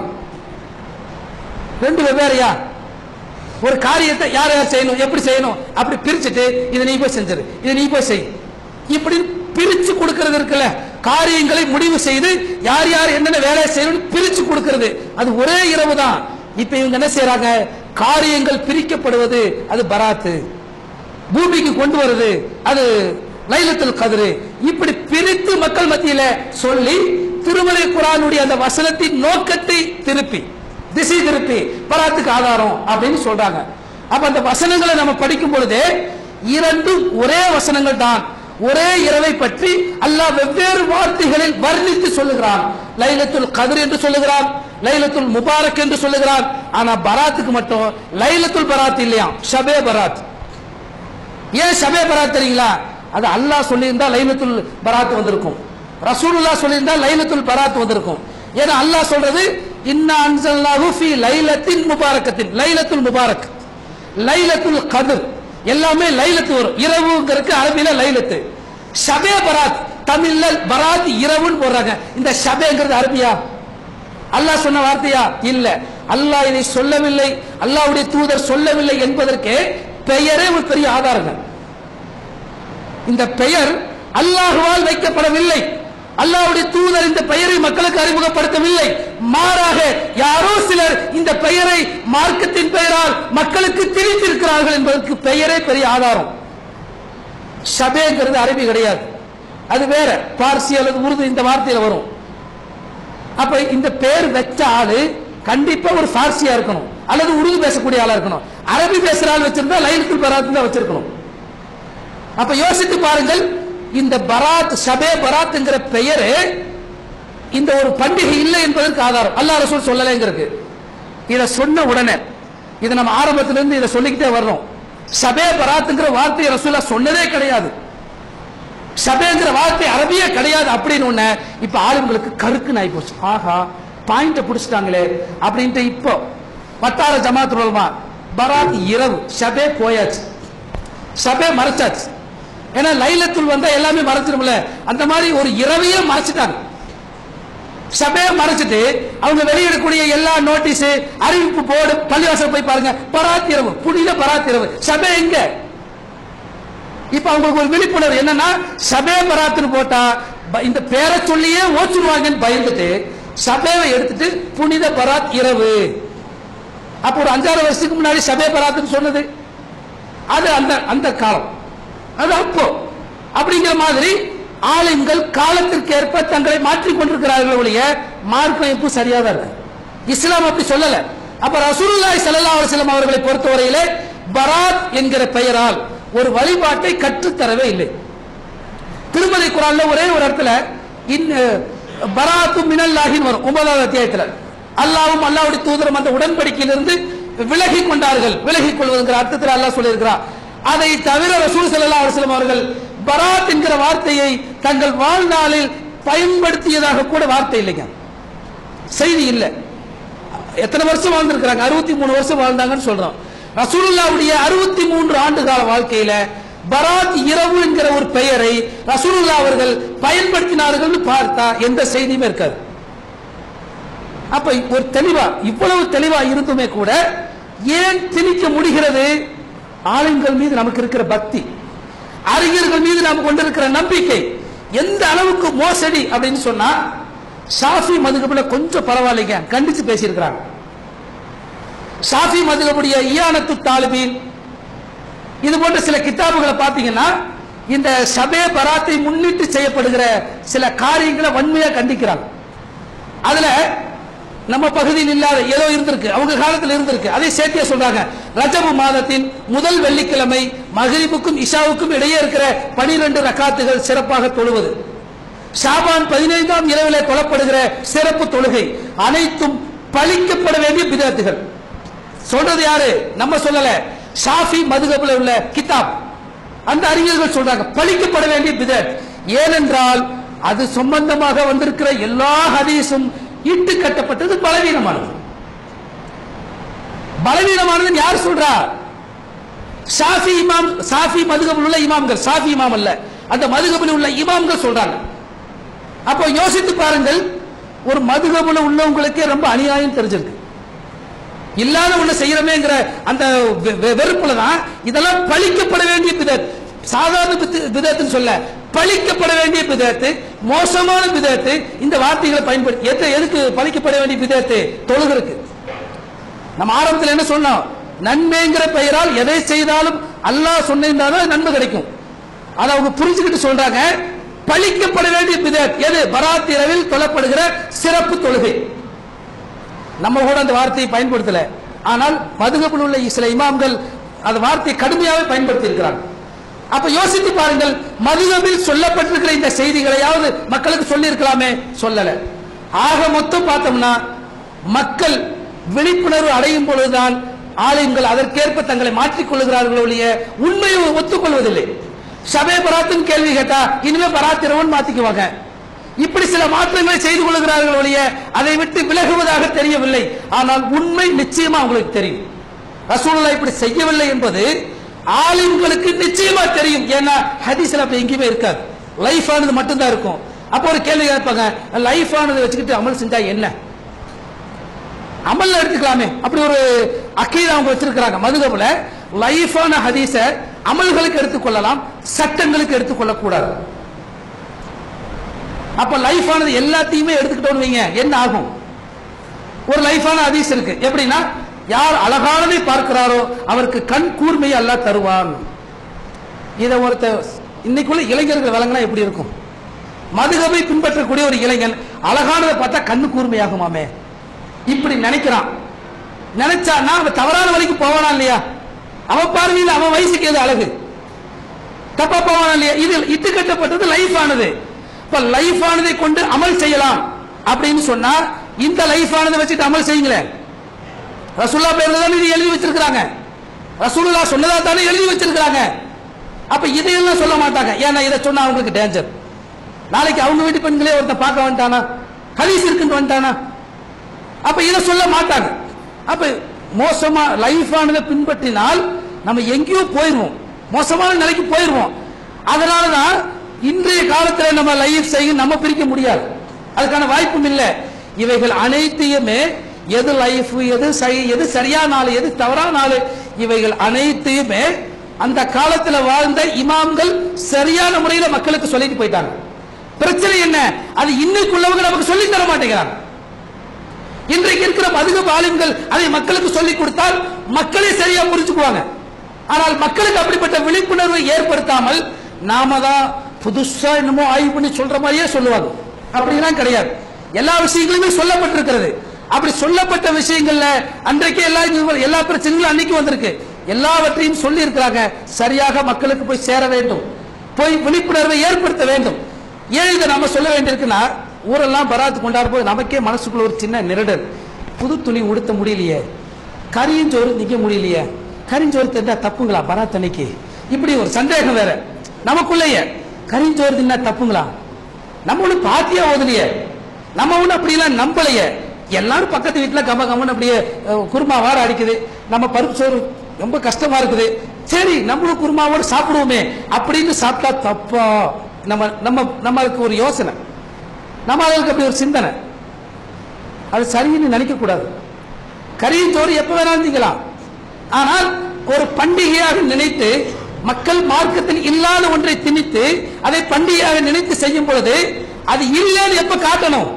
ரெண்டு வெவ்வேறையா ஒரு காரியத்தை யார் யார் செய்யணும் எப்படி செய்யணும் அப்படி பிரிச்சுட்டு இதை நீ போய் செஞ்சிரு இதை நீ போய் செய் இப்படி பிரிச்சு கொடுக்கிறது இருக்குல்ல காரியங்களை முடிவு செய்து யார் யார் என்னென்ன வேலையை செய்யணும் பிரிச்சு கொடுக்கிறது அது ஒரே இரவு தான் இப்ப இவங்க என்ன செய்யறாங்க காரியங்கள் பிரிக்கப்படுவது அது பராத்து பூமிக்கு கொண்டு வருது அது லைலத்துல் கதிரு இப்படி பிரித்து மக்கள் மத்தியில சொல்லி திருமலை குரானுடைய அந்த வசனத்தின் நோக்கத்தை திருப்பி திசை திருப்பி பராத்துக்கு ஆதாரம் அப்படின்னு சொல்றாங்க அப்ப அந்த வசனங்களை நம்ம படிக்கும் பொழுதே இரண்டும் ஒரே வசனங்கள் தான் ஒரே இரவை பற்றி அல்லாஹ் வெவ்வேறு வார்த்தைகளில் வர்ணித்து சொல்லுகிறான் லைலத்துல் கதிர் என்று சொல்லுகிறான் லைலத்துல் முபாரக் என்று சொல்லுகிறான் ஆனா பராத்துக்கு மட்டும் லைலத்துல் பராத் இல்லையா ஷபே பராத் ஏன் ஷபே பராத் தெரியுங்களா அது அல்லாஹ் சொல்லியிருந்தா லைலத்துல் பராத் வந்திருக்கும் ரசூலுல்லாஹ் சொல்லியிருந்தா லைலத்துல் பராத் வந்திருக்கும் ஏன்னா அல்லாஹ் சொல்றது இன்னா அன்சல்னாஹு ஃபீ லைலத்தின் முபாரக்கத்தின் லைலத்துல் முபாரக் லைலத்துல் கதிர் எல்லாமே லைலத்து வரும் இரவுங்கிறதுக்கு அரபில லைலத்து ஷபே பராத் தமிழ்ல பராத் இரவுன்னு போடுறாங்க இந்த ஷபேங்கிறது அரபியா அல்லாஹ் சொன்ன வார்த்தையா இல்ல அல்லாஹ் இதை சொல்லவில்லை அல்லாஹ்வுடைய தூதர் சொல்லவில்லை என்பதற்கு பெயரே ஒரு பெரிய ஆதாரங்கள் இந்த பெயர் அல்லாஹுவால் வைக்கப்படவில்லை அல்லாஹ்வுடைய தூதர் இந்த பெயரை மக்களுக்கு அறிமுகப்படுத்தவில்லை மாறாக யாரோ சிலர் இந்த பெயரை மார்க்கத்தின் பெயரால் மக்களுக்கு திணித்திருக்கிறார்கள் என்பதற்கு பெயரே பெரிய ஆதாரம் ஷபேங்கிறது அரபி கிடையாது அது வேற பார்சி அல்லது உருது இந்த வார்த்தையில வரும் அப்ப இந்த பேர் வச்ச ஆளு கண்டிப்பா ஒரு பார்சியா இருக்கணும் அல்லது உருது பேசக்கூடிய ஆளா இருக்கணும் அரபி பேசுற ஆள் வச்சிருந்தா லைனுக்குள் பராத் தான் வச்சிருக்கணும் அப்ப யோசித்து பாருங்கள் இந்த பராத் ஷபே பராத்ங்கிற பெயரு இந்த ஒரு பண்டிகை இல்லை என்பதற்கு ஆதாரம் அல்லாஹ் ரசூல் சொல்லலைங்கிறது இத சொன்ன உடனே இதை நம்ம ஆரம்பத்திலிருந்து இதை சொல்லிக்கிட்டே வர்றோம் ஷபே பராத்ங்கிற வார்த்தையை ரசூலா சொன்னதே கிடையாது ஷபேங்கிற வார்த்தை அரபியே கிடையாது அப்படின்னு ஒண்ணு இப்ப ஆளுங்களுக்கு கருக்கு நாய் போச்சு ஆஹா பாயிண்ட புடிச்சிட்டாங்களே அப்படின்ட்டு இப்போ வட்டார ஜமாத் உலமா பராத் இரவு ஷபே போயாச்சு ஷபே மறைச்சாச்சு ஏன்னா லைலத்துல் வந்தா எல்லாமே மறைச்சிரும்ல அந்த மாதிரி ஒரு இரவையே மறைச்சிட்டாங்க ஷபே மறைச்சிட்டு அவங்க வெளியிடக்கூடிய எல்லா நோட்டீஸ் அறிவிப்பு போர்டு பள்ளிவாசல் போய் பாருங்க பராத் இரவு புனித பராத் இரவு ஷபே எங்க இப்ப அவங்களுக்கு ஒரு விழிப்புணர்வு என்னன்னா சபே பராத்துன்னு போட்டா ப- இந்த பேரை சொல்லியே ஓச்சுருவாங்கன்னு பயந்துட்டு சபேவை எடுத்துட்டு புனித பராத் இரவு அப்ப ஒரு அஞ்சாறு வருஷத்துக்கு முன்னாடி சபே பராத்துன்னு சொன்னது அது அந்த அந்த காலம் அது அப்போ அப்படிங்கிற மாதிரி ஆளுங்கள் காலத்திற்கு ஏற்ப தங்களை மாற்றிக் கொண்டிருக்கிறார்கள் ஒழிய மார்க்கம் இப்போ சரியா தான் இருக்கு இஸ்லாம் அப்படி சொல்லல அப்ப ரசூலுல்லாஹி ஸல்லல்லாஹு அலைஹி வஸல்லம் அவர்களை பொறுத்தவரையிலே பராத் என்கிற பெயரால் ஒரு வழிபாட்டை கற்றுத்தரவே இல்லை திருமதி குரான்ல ஒரே ஒரு இடத்துல இன் பராத்து மினல்லாஹின் வரும் ஒன்பதாவது அத்தியாயத்துல அல்லாவும் அல்லாவுடைய தூதரும் அந்த உடன்படிக்கையிலிருந்து விலகி கொண்டார்கள் விலகிக் கொள்வதுங்கிற அர்த்தத்தில் அல்லாஹ் சொல்லியிருக்கிறார் அதை தவிர ரசூல் ஸல்லல்லாஹு அலைஹி வஸல்லம் அவர்கள் பராத் என்கிற வார்த்தையை தங்கள் வாழ்நாளில் பயன்படுத்தியதாக கூட வார்த்தை இல்லைங்க செய்தி இல்லை எத்தனை வருஷம் வாழ்ந்திருக்கிறாங்க அறுபத்தி மூணு வருஷம் வாழ்ந்தாங்கன்னு சொல்றோம் ரசூலுல்லாவுடைய அறுபத்தி மூன்று ஆண்டு கால வாழ்க்கையில பராத் இரவு என்கிற ஒரு பெயரை ரசூலுல்லா அவர்கள் பயன்படுத்தினார்கள் பார்த்தா எந்த செய்தியுமே இருக்காது அப்ப ஒரு தெளிவா இவ்வளவு தெளிவா இருந்துமே கூட ஏன் திணிக்க முடிகிறது ஆளுங்கள் மீது நமக்கு இருக்கிற பக்தி அறிஞர்கள் மீது நாம் கொண்டிருக்கிற நம்பிக்கை எந்த அளவுக்கு மோசடி அப்படின்னு சொன்னா ஷாஃபி மதுகபுல கொஞ்சம் பரவாயில்லைங்க கண்டிச்சு பேசியிருக்கிறாங்க ஷாஃபி மதுகபுடைய இயானத்து தாலிபீன் இது போன்ற சில கிதாபுகளை பார்த்தீங்கன்னா இந்த ஷபே பராத்தை முன்னிட்டு செய்யப்படுகிற சில காரியங்களை வன்மையா கண்டிக்கிறாங்க அதுல நம்ம பகுதியில் இல்லாத ஏதோ இருந்திருக்கு அவங்க காலத்தில் இருந்திருக்கு அதை சேர்த்தியா சொல்றாங்க ரஜபு மாதத்தின் முதல் வெள்ளிக்கிழமை மகரிபுக்கும் இஷாவுக்கும் இடையே இருக்கிற பனிரெண்டு ரக்காத்துகள் சிறப்பாக தொழுவது ஷாபான் பதினைந்தாம் இரவிலே தொழப்படுகிற சிறப்பு தொழுகை அனைத்தும் பழிக்கப்பட வேண்டிய பிதாத்துகள் சொல்றது யாரு நம்ம சொல்லல ஷாஃபி மதுகபுல உள்ள கிதாப் அந்த அறிஞர்கள் சொல்றாங்க பழிக்கப்பட வேண்டிய பிதத் ஏனென்றால் அது சம்பந்தமாக வந்திருக்கிற எல்லா ஹதீஸும் இட்டு கட்டப்பட்டது பலவீனமானது பலவீனமானது யார் சொல்றா ஷாஃபி இமாம் ஷாஃபி மதுகபில் உள்ள இமாம்கள் ஷாஃபி இமாம் அல்ல அந்த மதுகபில் உள்ள இமாம்கள் சொல்றாங்க அப்போ யோசித்து பாருங்கள் ஒரு மதுகபுல உள்ளவங்களுக்கே ரொம்ப அநியாயம் தெரிஞ்சிருக்கு இல்லாத ஒண்ணு செய்யறமேங்கிற அந்த வெ- வெ- வெறுப்புல தான் இதெல்லாம் பழிக்கப்பட வேண்டிய பிதத் சாதாரண பித்து- பிதத்துன்னு சொல்ல பழிக்கப்பட வேண்டிய பிதத்து மோசமான பிதத்து இந்த வார்த்தைகளை பயன்படுத்தி எது எதுக்கு பழிக்கப்பட வேண்டிய பிதத்து தொழுகிறதுக்கு நம்ம ஆரம்பத்தில் என்ன சொன்னோம் நன்மைங்கிற பெயரால் எதை செய்தாலும் அல்லாஹ் சொன்னிருந்தாலும் நன்மை கிடைக்கும் அதை அவங்க புரிஞ்சுக்கிட்டு சொல்றாங்க பழிக்கப்பட வேண்டிய பிதத் எது பராத் இரவில் தொழப்படுகிற சிறப்பு தொழுகை நம்ம கூட அந்த வார்த்தையை பயன்படுத்தல ஆனால் மதுகபில் உள்ள சில இமாம்கள் அந்த வார்த்தையை கடுமையாகவே பயன்படுத்தி இருக்கிறாங்க அப்ப யோசித்து பாருங்கள் மதுகபில் சொல்லப்பட்டிருக்கிற இந்த செய்திகளையாவது மக்களுக்கு சொல்லி இருக்கலாமே சொல்லல ஆக மொத்தம் பார்த்தோம்னா மக்கள் விழிப்புணர்வு அடையும் பொழுதுதான் ஆலயங்கள் அதற்கேற்ப தங்களை மாற்றிக் கொள்ளுகிறார்கள் ஒழிய உண்மையை ஒத்துக்கொள்வதில்லை சபை பராத்துன்னு கேள்வி கேட்டா இனிமே பராத்திரவன் மாத்திக்குவாங்க இப்படி சில மாற்றங்களை செய்து கொள்கிறார்கள் ஒழிய அதை விட்டு விலகுவதாக தெரியவில்லை ஆனால் உண்மை நிச்சயமா உங்களுக்கு தெரியும் ரசூலுல்லாஹ் இப்படி செய்யவில்லை என்பது ஆலிம்களுக்கு நிச்சயமா தெரியும் ஏன்னா ஹதீஸ்ல அப்படி எங்கேயுமே இருக்காது லைஃப் ஆனது மட்டும்தான் இருக்கும் அப்போ ஒரு கேள்வி கேட்பாங்க லைஃப் ஆனதை வச்சுக்கிட்டு அமல் செஞ்சா என்ன அமல்ல எடுத்துக்கலாமே அப்படி ஒரு அக்கீதா அவங்க வச்சிருக்கிறாங்க மதுகபுல லைஃபான ஹதீஸ அமல்களுக்கு எடுத்துக்கொள்ளலாம் சட்டங்களுக்கு எடுத்துக்கொள்ளக் கூடாது அப்ப லைஃபானது எல்லாத்தையுமே எடுத்துக்கிட்டோம்னு வைங்க என்ன ஆகும் ஒரு லைஃபான ஹதீஸ் இருக்கு எப்படின்னா யார் அழகானதை பார்க்கிறாரோ அவருக்கு கண் கூர்மையை அல்லாஹ் தருவான் இதை ஒருத்த இன்னைக்குள்ள இளைஞர்கள் விளங்கினா எப்படி இருக்கும் மதுகபை பின்பற்றக்கூடிய ஒரு இளைஞன் அழகானதை பார்த்தா கண்ணு கூர்மையாகுமாமே இப்படி நினைக்கிறான் நினைச்சான்னா அவன் தவறான வழிக்கு போவானா இல்லையா அவன் பார்வையில் அவன் வயசுக்கு எது அழகு தப்பா போவானா இல்லையா இது இட்டு கட்டப்பட்டது லைஃப் ஆனது இப்ப லைஃப் ஆனதை கொண்டு அமல் செய்யலாம் அப்படின்னு சொன்னா இந்த லைஃப் ஆனதை வச்சுட்டு அமல் செய்யுங்களேன் ரசூல்லா பேர்ல தானே இது எழுதி வச்சிருக்காங்க ரசூலுல்லா சொன்னதா தானே எழுதி வச்சிருக்காங்க அப்ப இதையெல்லாம் சொல்ல மாட்டாங்க ஏன்னா இதை சொன்னா அவங்களுக்கு டேஞ்சர் நாளைக்கு அவங்க வீட்டு பெண்களே ஒருத்தன் பார்க்க வந்துட்டானா ஹதீஸ் இருக்குன்னு வந்துட்டானா அப்ப இதை சொல்ல மாட்டாங்க அப்ப மோசமா லைஃப் ஆனதை பின்பற்றினால் நம்ம எங்கேயோ போயிருவோம் மோசமான நிலைக்கு போயிருவோம் அதனாலதான் இன்றைய காலத்துல நம்ம லைஃப் செய்ய நம்ம பிரிக்க முடியாது அதுக்கான வாய்ப்பும் இல்லை இவைகள் அனைத்தையுமே எது லைஃப் எது சரி எது சரியான நாள் எது தவறான நாள் இவைகள் அனைத்தையுமே அந்த காலத்துல வாழ்ந்த இமாம்கள் சரியான முறையில மக்களுக்கு சொல்லிட்டு போயிட்டாங்க பிரச்சனை என்ன அது இன்னைக்குள்ளவங்க நமக்கு சொல்லி தர மாட்டேங்கிறாங்க இன்றைக்கு இருக்கிற மதுக ஆளுங்கள் அதை மக்களுக்கு சொல்லிக் கொடுத்தால் மக்களே சரியா புரிஞ்சுக்குவாங்க ஆனால் மக்களுக்கு அப்படிப்பட்ட விழிப்புணர்வை ஏற்படுத்தாமல் நாம தான் புதுசா என்னமோ ஆய்வு பண்ணி சொல்ற மாதிரியே சொல்லுவாங்க அப்படிலாம் கிடையாது எல்லா விஷயங்களுமே சொல்லப்பட்டிருக்கிறது அப்படி சொல்லப்பட்ட விஷயங்கள்ல அன்றைக்கே எல்லா எல்லா பிரச்சனைகளும் அன்னைக்கு வந்திருக்கு எல்லாவற்றையும் சொல்லி இருக்கிறாங்க சரியாக மக்களுக்கு போய் சேர வேண்டும் போய் விழிப்புணர்வை ஏற்படுத்த வேண்டும் ஏன் இதை நம்ம சொல்ல வேண்டியிருக்குன்னா ஊரெல்லாம் பராத்து கொண்டாடும் போது நமக்கே மனசுக்குள்ள ஒரு சின்ன நிரடல் புது துணி உடுத்த முடியலையே கரியஞ்சோறு நிக்க முடியலையே கரிஞ்சோறு தின்னா தப்புங்களா பராத் அன்னைக்கு இப்படி ஒரு சந்தேகம் வேற நமக்குள்ளேயே கரிஞ்சோறு தின்னா தப்புங்களா நம்ம ஒண்ணு பாத்தியா ஓதலையே நம்ம ஒண்ணு அப்படிலாம் நம்பலையே எல்லாரும் பக்கத்து வீட்டுல கம கமன்னு அப்படியே அஹ், குருமா வாட அடிக்குது நம்ம பருப்பு சோறு ரொம்ப கஷ்டமா இருக்குது சரி நம்மளும் குருமாவோட சாப்பிடுவோமே அப்படின்னு சாப்பிட்டா தப்பா நம்ம நம்ம நம்மளுக்கு ஒரு யோசனை நம்ம அதுக்கு அப்படி ஒரு சிந்தனை அது சரின்னு நினைக்க கூடாது கறியும் சோறு எப்ப வேணாலும் திங்கலாம் ஆனால் ஒரு பண்டிகையாக நினைத்து மக்கள் மார்க்கத்தில் இல்லாத ஒன்றை திணித்து அதை பண்டிகையாக நினைத்து செய்யும் பொழுது அது இல்லைன்னு எப்ப காட்டணும்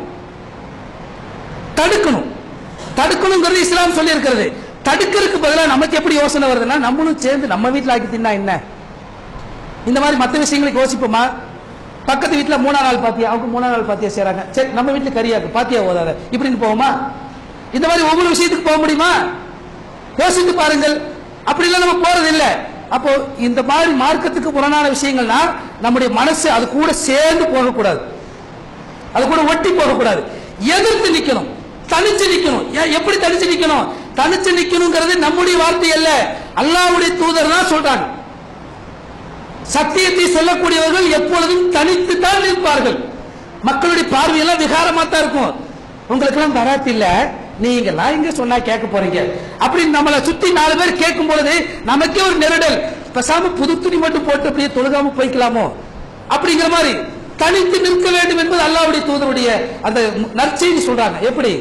தடுக்கணும் தடுக்கணுங்கிறது இஸ்லாம் சொல்லி இருக்கிறது தடுக்கிறதுக்கு பதிலா நமக்கு எப்படி யோசனை வருதுன்னா நம்மளும் சேர்ந்து நம்ம வீட்டுல ஆக்கி தின்னா என்ன இந்த மாதிரி மற்ற விஷயங்களுக்கு யோசிப்போமா பக்கத்து வீட்டுல மூணா நாள் பாத்தியா அவங்க மூணா நாள் பாத்தியா செய்றாங்க சரி நம்ம வீட்டுல கரியாக்கு பாத்தியா ஓதாத இப்படின்னு போவோமா இந்த மாதிரி ஒவ்வொரு விஷயத்துக்கு போக முடியுமா யோசித்து பாருங்கள் அப்படிலாம் நம்ம போறது இல்ல அப்போ இந்த மாதிரி மார்க்கத்துக்கு புறனான விஷயங்கள்னா நம்முடைய மனசு அது கூட சேர்ந்து போகக்கூடாது அது கூட ஒட்டி போகக்கூடாது எதிர்த்து நிக்கணும் தனிச்சு நிக்கணும் ஏன் எப்படி தனிச்சு நிக்கணும் தனிச்சு நிக்கணுங்கிறது நம்முடைய வார்த்தை அல்ல அல்லாஹ்வுடைய தூதர் தான் சொல்றாங்க சத்தியத்தை சொல்லக்கூடியவர்கள் எப்பொழுதும் தனித்து தான் நிற்பார்கள் மக்களுடைய பார்வையெல்லாம் விகாரமா தான் இருக்கும் உங்களுக்கு எல்லாம் வராத்து இல்ல நீங்க எல்லாம் இங்க சொன்னா கேட்க போறீங்க அப்படின்னு நம்மளை சுத்தி நாலு பேர் கேட்கும் பொழுது நமக்கே ஒரு நெருடல் பேசாம புது துணி மட்டும் போட்டு அப்படியே தொழுகாம போய்க்கலாமோ அப்படிங்கிற மாதிரி தனித்து நிற்க வேண்டும் என்பது அல்லாஹ்வுடைய தூதருடைய அந்த நற்செய்தி சொல்றாங்க எப்படி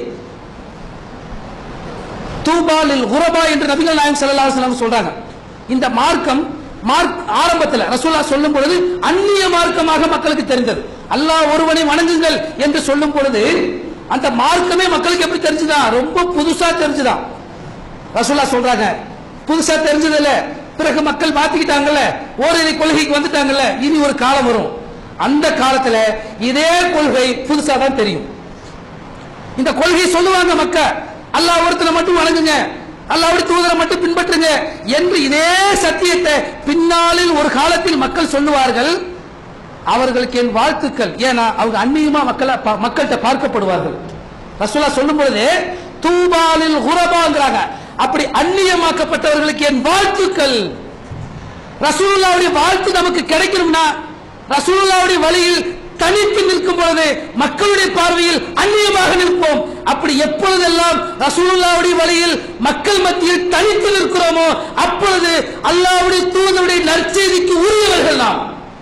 தூபாலில் குரபா என்று நபிகள் நாயம் ஸல்லல்லாஹு அலைஹி வஸல்லம் சொல்றாங்க இந்த மார்க்கம் மார்க் ஆரம்பத்தில் ரசூலா சொல்லும் பொழுது அந்நிய மார்க்கமாக மக்களுக்கு தெரிந்தது அல்லாஹ் ஒருவனை வணங்குங்கள் என்று சொல்லும் பொழுது அந்த மார்க்கமே மக்களுக்கு எப்படி தெரிஞ்சுதான் ரொம்ப புதுசா தெரிஞ்சுதான் ரசூலா சொல்றாங்க புதுசா தெரிஞ்சதில்ல பிறகு மக்கள் மாத்திக்கிட்டாங்கல்ல ஓரிரை கொள்கைக்கு வந்துட்டாங்கல்ல இனி ஒரு காலம் வரும் அந்த காலத்துல இதே கொள்கை புதுசா தான் தெரியும் இந்த கொள்கை சொல்லுவாங்க மக்க அல்லாஹ் ஒருத்தனை மட்டும் வணங்குங்க அல்லாஹ்வுடைய தூதரை மட்டும் பின்பற்றுங்க என்று இதே சத்தியத்தை பின்னாளில் ஒரு காலத்தில் மக்கள் சொல்லுவார்கள் அவர்களுக்கு என் வாழ்த்துக்கள் ஏன்னா அவங்க அந்நியமா மக்களை பா- மக்கள்கிட்ட பார்க்கப்படுவார்கள் ரசூலா சொல்லும் பொழுது தூபாலில் குரபாங்கிறாங்க அப்படி அந்நியமாக்கப்பட்டவர்களுக்கு என் வாழ்த்துக்கள் ரசூலுல்லாவுடைய வாழ்த்து நமக்கு கிடைக்கணும்னா ரசூலுல்லாவுடைய வழியில் தனித்து நிற்கும் பொழுது மக்களுடைய பார்வையில் அந்நியமாக நிற்போம் அப்படி எப்பொழுதெல்லாம் ரசூலுல்லாவுடைய வழியில் மக்கள் மத்தியில் தனித்து நிற்கிறோமோ அப்பொழுது அல்லாஹ்வுடைய தூதருடைய நற்செய்திக்கு உரியவர்கள் நாம்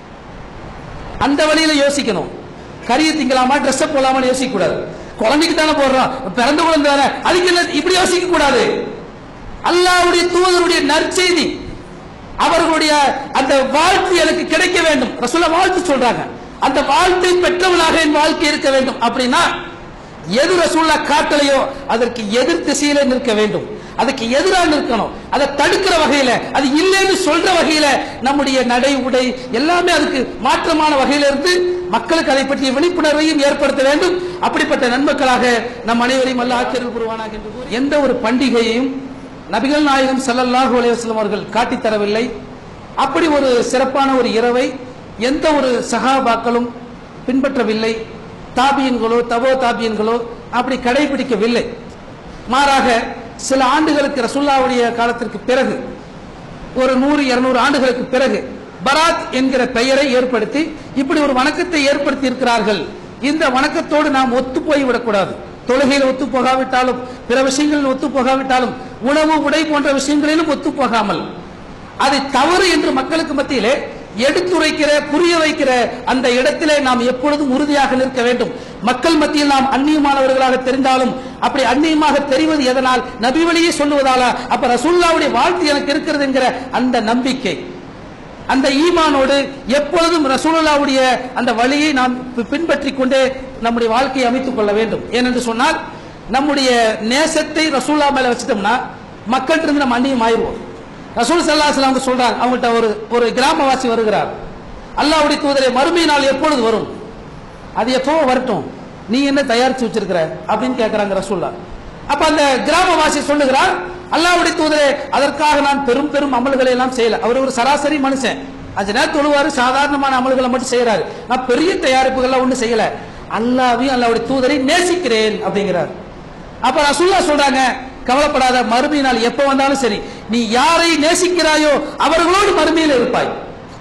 அந்த வழியில யோசிக்கணும் கறியை திங்கலாமா ட்ரெஸ் போலாமான்னு யோசிக்க கூடாது குழந்தைக்கு தானே போடுறோம் பிறந்த குழந்தை தானே அதுக்கு என்ன இப்படி யோசிக்க கூடாது அல்லாஹ்வுடைய தூதருடைய நற்செய்தி அவர்களுடைய அந்த வாழ்த்து எனக்கு கிடைக்க வேண்டும் ரசூலா வாழ்த்து சொல்றாங்க அந்த வாழ்த்தை பெற்றவனாக என் வாழ்க்கை இருக்க வேண்டும் அப்படின்னா எது ரசூல்லா காட்டலையோ அதற்கு எதிர் திசையில நிற்க வேண்டும் அதுக்கு எதிராக நிற்கணும் அதை தடுக்கிற வகையில அது இல்லைன்னு சொல்ற வகையில நம்முடைய நடை உடை எல்லாமே அதுக்கு மாற்றமான வகையில இருந்து மக்களுக்கு அதை பற்றிய விழிப்புணர்வையும் ஏற்படுத்த வேண்டும் அப்படிப்பட்ட நன்மக்களாக நம் அனைவரையும் அல்ல ஆச்சரியம் புரிவானாக என்று கூறி எந்த ஒரு பண்டிகையையும் நபிகள் நாயகம் ஸல்லல்லாஹு அலைஹி வஸல்லம் அவர்கள் காட்டித் தரவில்லை அப்படி ஒரு சிறப்பான ஒரு இரவை எந்த ஒரு சகாபாக்களும் பின்பற்றவில்லை தாபியன்களோ தபோ தாபியன்களோ அப்படி கடைபிடிக்கவில்லை மாறாக சில ஆண்டுகளுக்கு ரசுல்லாவுடைய காலத்திற்கு பிறகு ஒரு நூறு இருநூறு ஆண்டுகளுக்கு பிறகு பராத் என்கிற பெயரை ஏற்படுத்தி இப்படி ஒரு வணக்கத்தை ஏற்படுத்தி இருக்கிறார்கள் இந்த வணக்கத்தோடு நாம் ஒத்து போய் விடக்கூடாது தொழுகையில் ஒத்து போகாவிட்டாலும் பிற விஷயங்களில் ஒத்து போகாவிட்டாலும் உணவு உடை போன்ற விஷயங்களிலும் ஒத்து போகாமல் அதை தவறு என்று மக்களுக்கு மத்தியிலே எடுத்துரைக்கிற புரிய வைக்கிற அந்த இடத்திலே நாம் எப்பொழுதும் உறுதியாக நிற்க வேண்டும் மக்கள் மத்தியில் நாம் அந்நியமானவர்களாக தெரிந்தாலும் அப்படி அந்நியமாக தெரிவது எதனால் நபி வழியே சொல்லுவதால அப்ப ரசூல்லாவுடைய வாழ்த்து எனக்கு இருக்கிறது என்கிற அந்த நம்பிக்கை அந்த ஈமானோடு எப்பொழுதும் ரசூலுல்லாவுடைய அந்த வழியை நாம் பி- பின்பற்றிக் கொண்டே நம்முடைய வாழ்க்கையை அமைத்துக் கொள்ள வேண்டும் ஏனென்று சொன்னால் நம்முடைய நேசத்தை ரசூல்லா மேல வச்சிட்டோம்னா மக்கள்கிட்ட இருந்து நம்ம அந்நியம் ஆயிடுவோம் ரசூல் சல்லாஹ் அவங்க சொல்றாங்க அவங்கள்ட்ட ஒரு ஒரு கிராமவாசி வருகிறார் அல்லாஹ்வுடைய தூதரை மறுமை நாள் எப்பொழுது வரும் அது எப்போ வரட்டும் நீ என்ன தயாரிச்சு வச்சிருக்கிற அப்படின்னு கேட்கிறாங்க ரசூல்லா அப்ப அந்த கிராமவாசி சொல்லுகிறார் அல்லாஹ்வுடைய தூதரே அதற்காக நான் பெரும் பெரும் அமல்களை எல்லாம் செய்யல அவர் ஒரு சராசரி மனுஷன் அஞ்சு நேரம் தொழுவாரு சாதாரணமான அமல்களை மட்டும் செய்யறாரு நான் பெரிய தயாரிப்புகள்லாம் ஒண்ணும் செய்யல அல்லாவையும் அல்லாஹ்வுடைய தூதரை நேசிக்கிறேன் அப்படிங்கிறார் அப்ப ரசூல்லா சொல்றாங்க கவலைப்படாத மறுமை நாள் எப்ப வந்தாலும் சரி நீ யாரை நேசிக்கிறாயோ அவர்களோடு மறுமையில் இருப்பாய்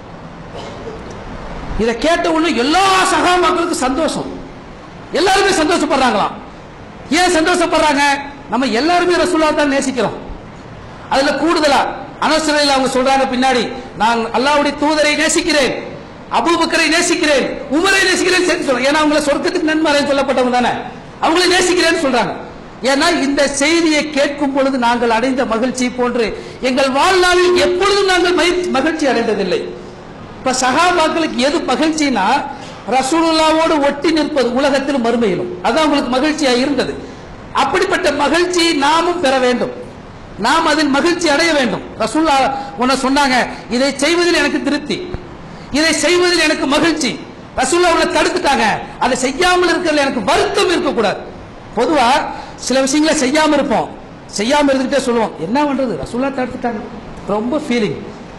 இதை கேட்ட உடனே எல்லா சகா மக்களுக்கும் சந்தோஷம் எல்லாருமே சந்தோஷப்படுறாங்களாம் ஏன் சந்தோஷப்படுறாங்க நம்ம எல்லாருமே ரசூலா தான் நேசிக்கிறோம் அதுல கூடுதலா அனசரையில் அவங்க சொல்றாங்க பின்னாடி நான் அல்லாஹ்வுடைய தூதரை நேசிக்கிறேன் அபூபக்கரை நேசிக்கிறேன் உமரை நேசிக்கிறேன் சேர்த்து சொல்றேன் ஏன்னா அவங்கள சொர்க்கத்துக்கு நன்மறை சொல்லப்பட்டவங்க தானே அவங்கள நேசிக்கிறேன்னு சொல்றாங்க ஏன்னா இந்த செய்தியை கேட்கும் பொழுது நாங்கள் அடைந்த மகிழ்ச்சி போன்று எங்கள் வாழ்நாளில் எப்பொழுதும் நாங்கள் மகிழ்ச்சி- மகிழ்ச்சி அடைந்ததில்லை இப்ப சகாபாக்களுக்கு எது மகிழ்ச்சினா ரசூலுல்லாவோடு ஒட்டி நிற்பது உலகத்திலும் மறுமையிலும் அதான் உங்களுக்கு மகிழ்ச்சியா இருந்தது அப்படிப்பட்ட மகிழ்ச்சியை நாமும் பெற வேண்டும் நாம் அதில் மகிழ்ச்சி அடைய வேண்டும் ரசூல்லா உன்னை சொன்னாங்க இதை செய்வதில் எனக்கு திருப்தி இதை செய்வதில் எனக்கு மகிழ்ச்சி ரசூல்லா உன்னை தடுத்துட்டாங்க அதை செய்யாமல் இருக்கிறதுல எனக்கு வருத்தம் இருக்கக்கூடாது பொதுவா சில விஷயங்களை செய்யாம இருப்போம் செய்யாம இருந்துகிட்டே சொல்லுவோம் என்ன பண்றது ரசூல்லா தடுத்துட்டாங்க ரொம்ப ஃபீலிங்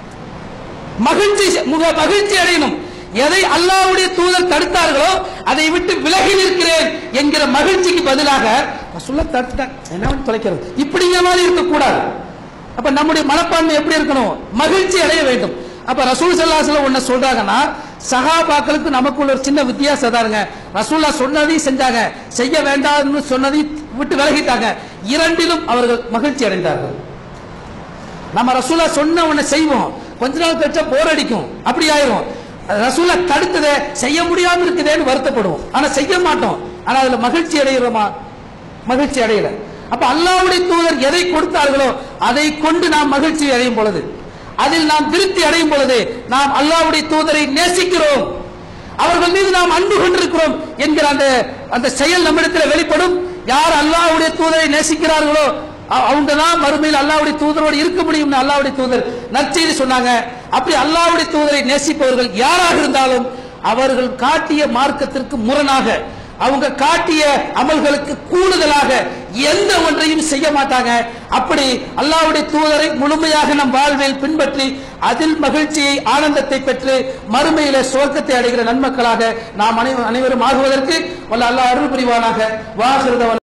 மகிழ்ச்சி முக மகிழ்ச்சி அடையணும் எதை அல்லாஹ்வுடைய தூதர் தடுத்தார்களோ அதை விட்டு விலகி நிற்கிறேன் என்கிற மகிழ்ச்சிக்கு பதிலாக சொல்ல தடுத்துட்டாங்க என்ன பண்ணி தொலைக்கிறது இப்படிங்கிற மாதிரி இருக்கக்கூடாது அப்ப நம்முடைய மனப்பான்மை எப்படி இருக்கணும் மகிழ்ச்சி அடைய வேண்டும் அப்ப ரசூல் சல்லாஹ் ஒன்ன சொல்றாங்கன்னா சகாபாக்களுக்கு நமக்குள்ள ஒரு சின்ன வித்தியாசம் தாருங்க ரசூல்லா சொன்னதையும் செஞ்சாங்க செய்ய வேண்டாம்னு சொன்னதையும் விட்டு விலகிட்டாங்க இரண்டிலும் அவர்கள் மகிழ்ச்சி அடைந்தார்கள் நம்ம ரசூலா சொன்ன உடனே செய்வோம் கொஞ்ச நாள் கழிச்சா போர் அடிக்கும் அப்படி ஆயிரும் ரசூலா தடுத்ததை செய்ய முடியாம இருக்குதேன்னு வருத்தப்படுவோம் ஆனா செய்ய மாட்டோம் ஆனா அதுல மகிழ்ச்சி அடைகிறோமா மகிழ்ச்சி அடையல அப்ப அல்லாஹ்வுடைய தூதர் எதை கொடுத்தார்களோ அதை கொண்டு நாம் மகிழ்ச்சி அடையும் பொழுது அதில் நாம் திருப்தி அடையும் பொழுது நாம் அல்லாஹ்வுடைய தூதரை நேசிக்கிறோம் அவர்கள் மீது நாம் அன்பு கொண்டிருக்கிறோம் என்கிற அந்த அந்த செயல் நம்மிடத்தில் வெளிப்படும் யார் அல்லாஹ்வுடைய தூதரை நேசிக்கிறார்களோ அ- அவங்க தான் மறுமையில் அல்லாஹ்வுடைய தூதரோடு இருக்க முடியும்னு அல்லாஹ்வுடைய தூதர் நற்செய்தி சொன்னாங்க அப்படி அல்லாஹ்வுடைய தூதரை நேசிப்பவர்கள் யாராக இருந்தாலும் அவர்கள் காட்டிய மார்க்கத்திற்கு முரணாக அவங்க காட்டிய அமல்களுக்கு கூடுதலாக எந்த ஒன்றையும் செய்ய மாட்டாங்க அப்படி அல்லாஹ்வுடைய தூதரை முழுமையாக நம் வாழ்வில் பின்பற்றி அதில் மகிழ்ச்சியை ஆனந்தத்தை பெற்று மறுமையில சுவர்க்கத்தை அடைகிற நன்மக்களாக நாம் அனைவரும் அனைவரும் ஆகுவதற்கு வல்ல அல்லாஹ் அருள் புரிவானாக வாசிருந்தவன்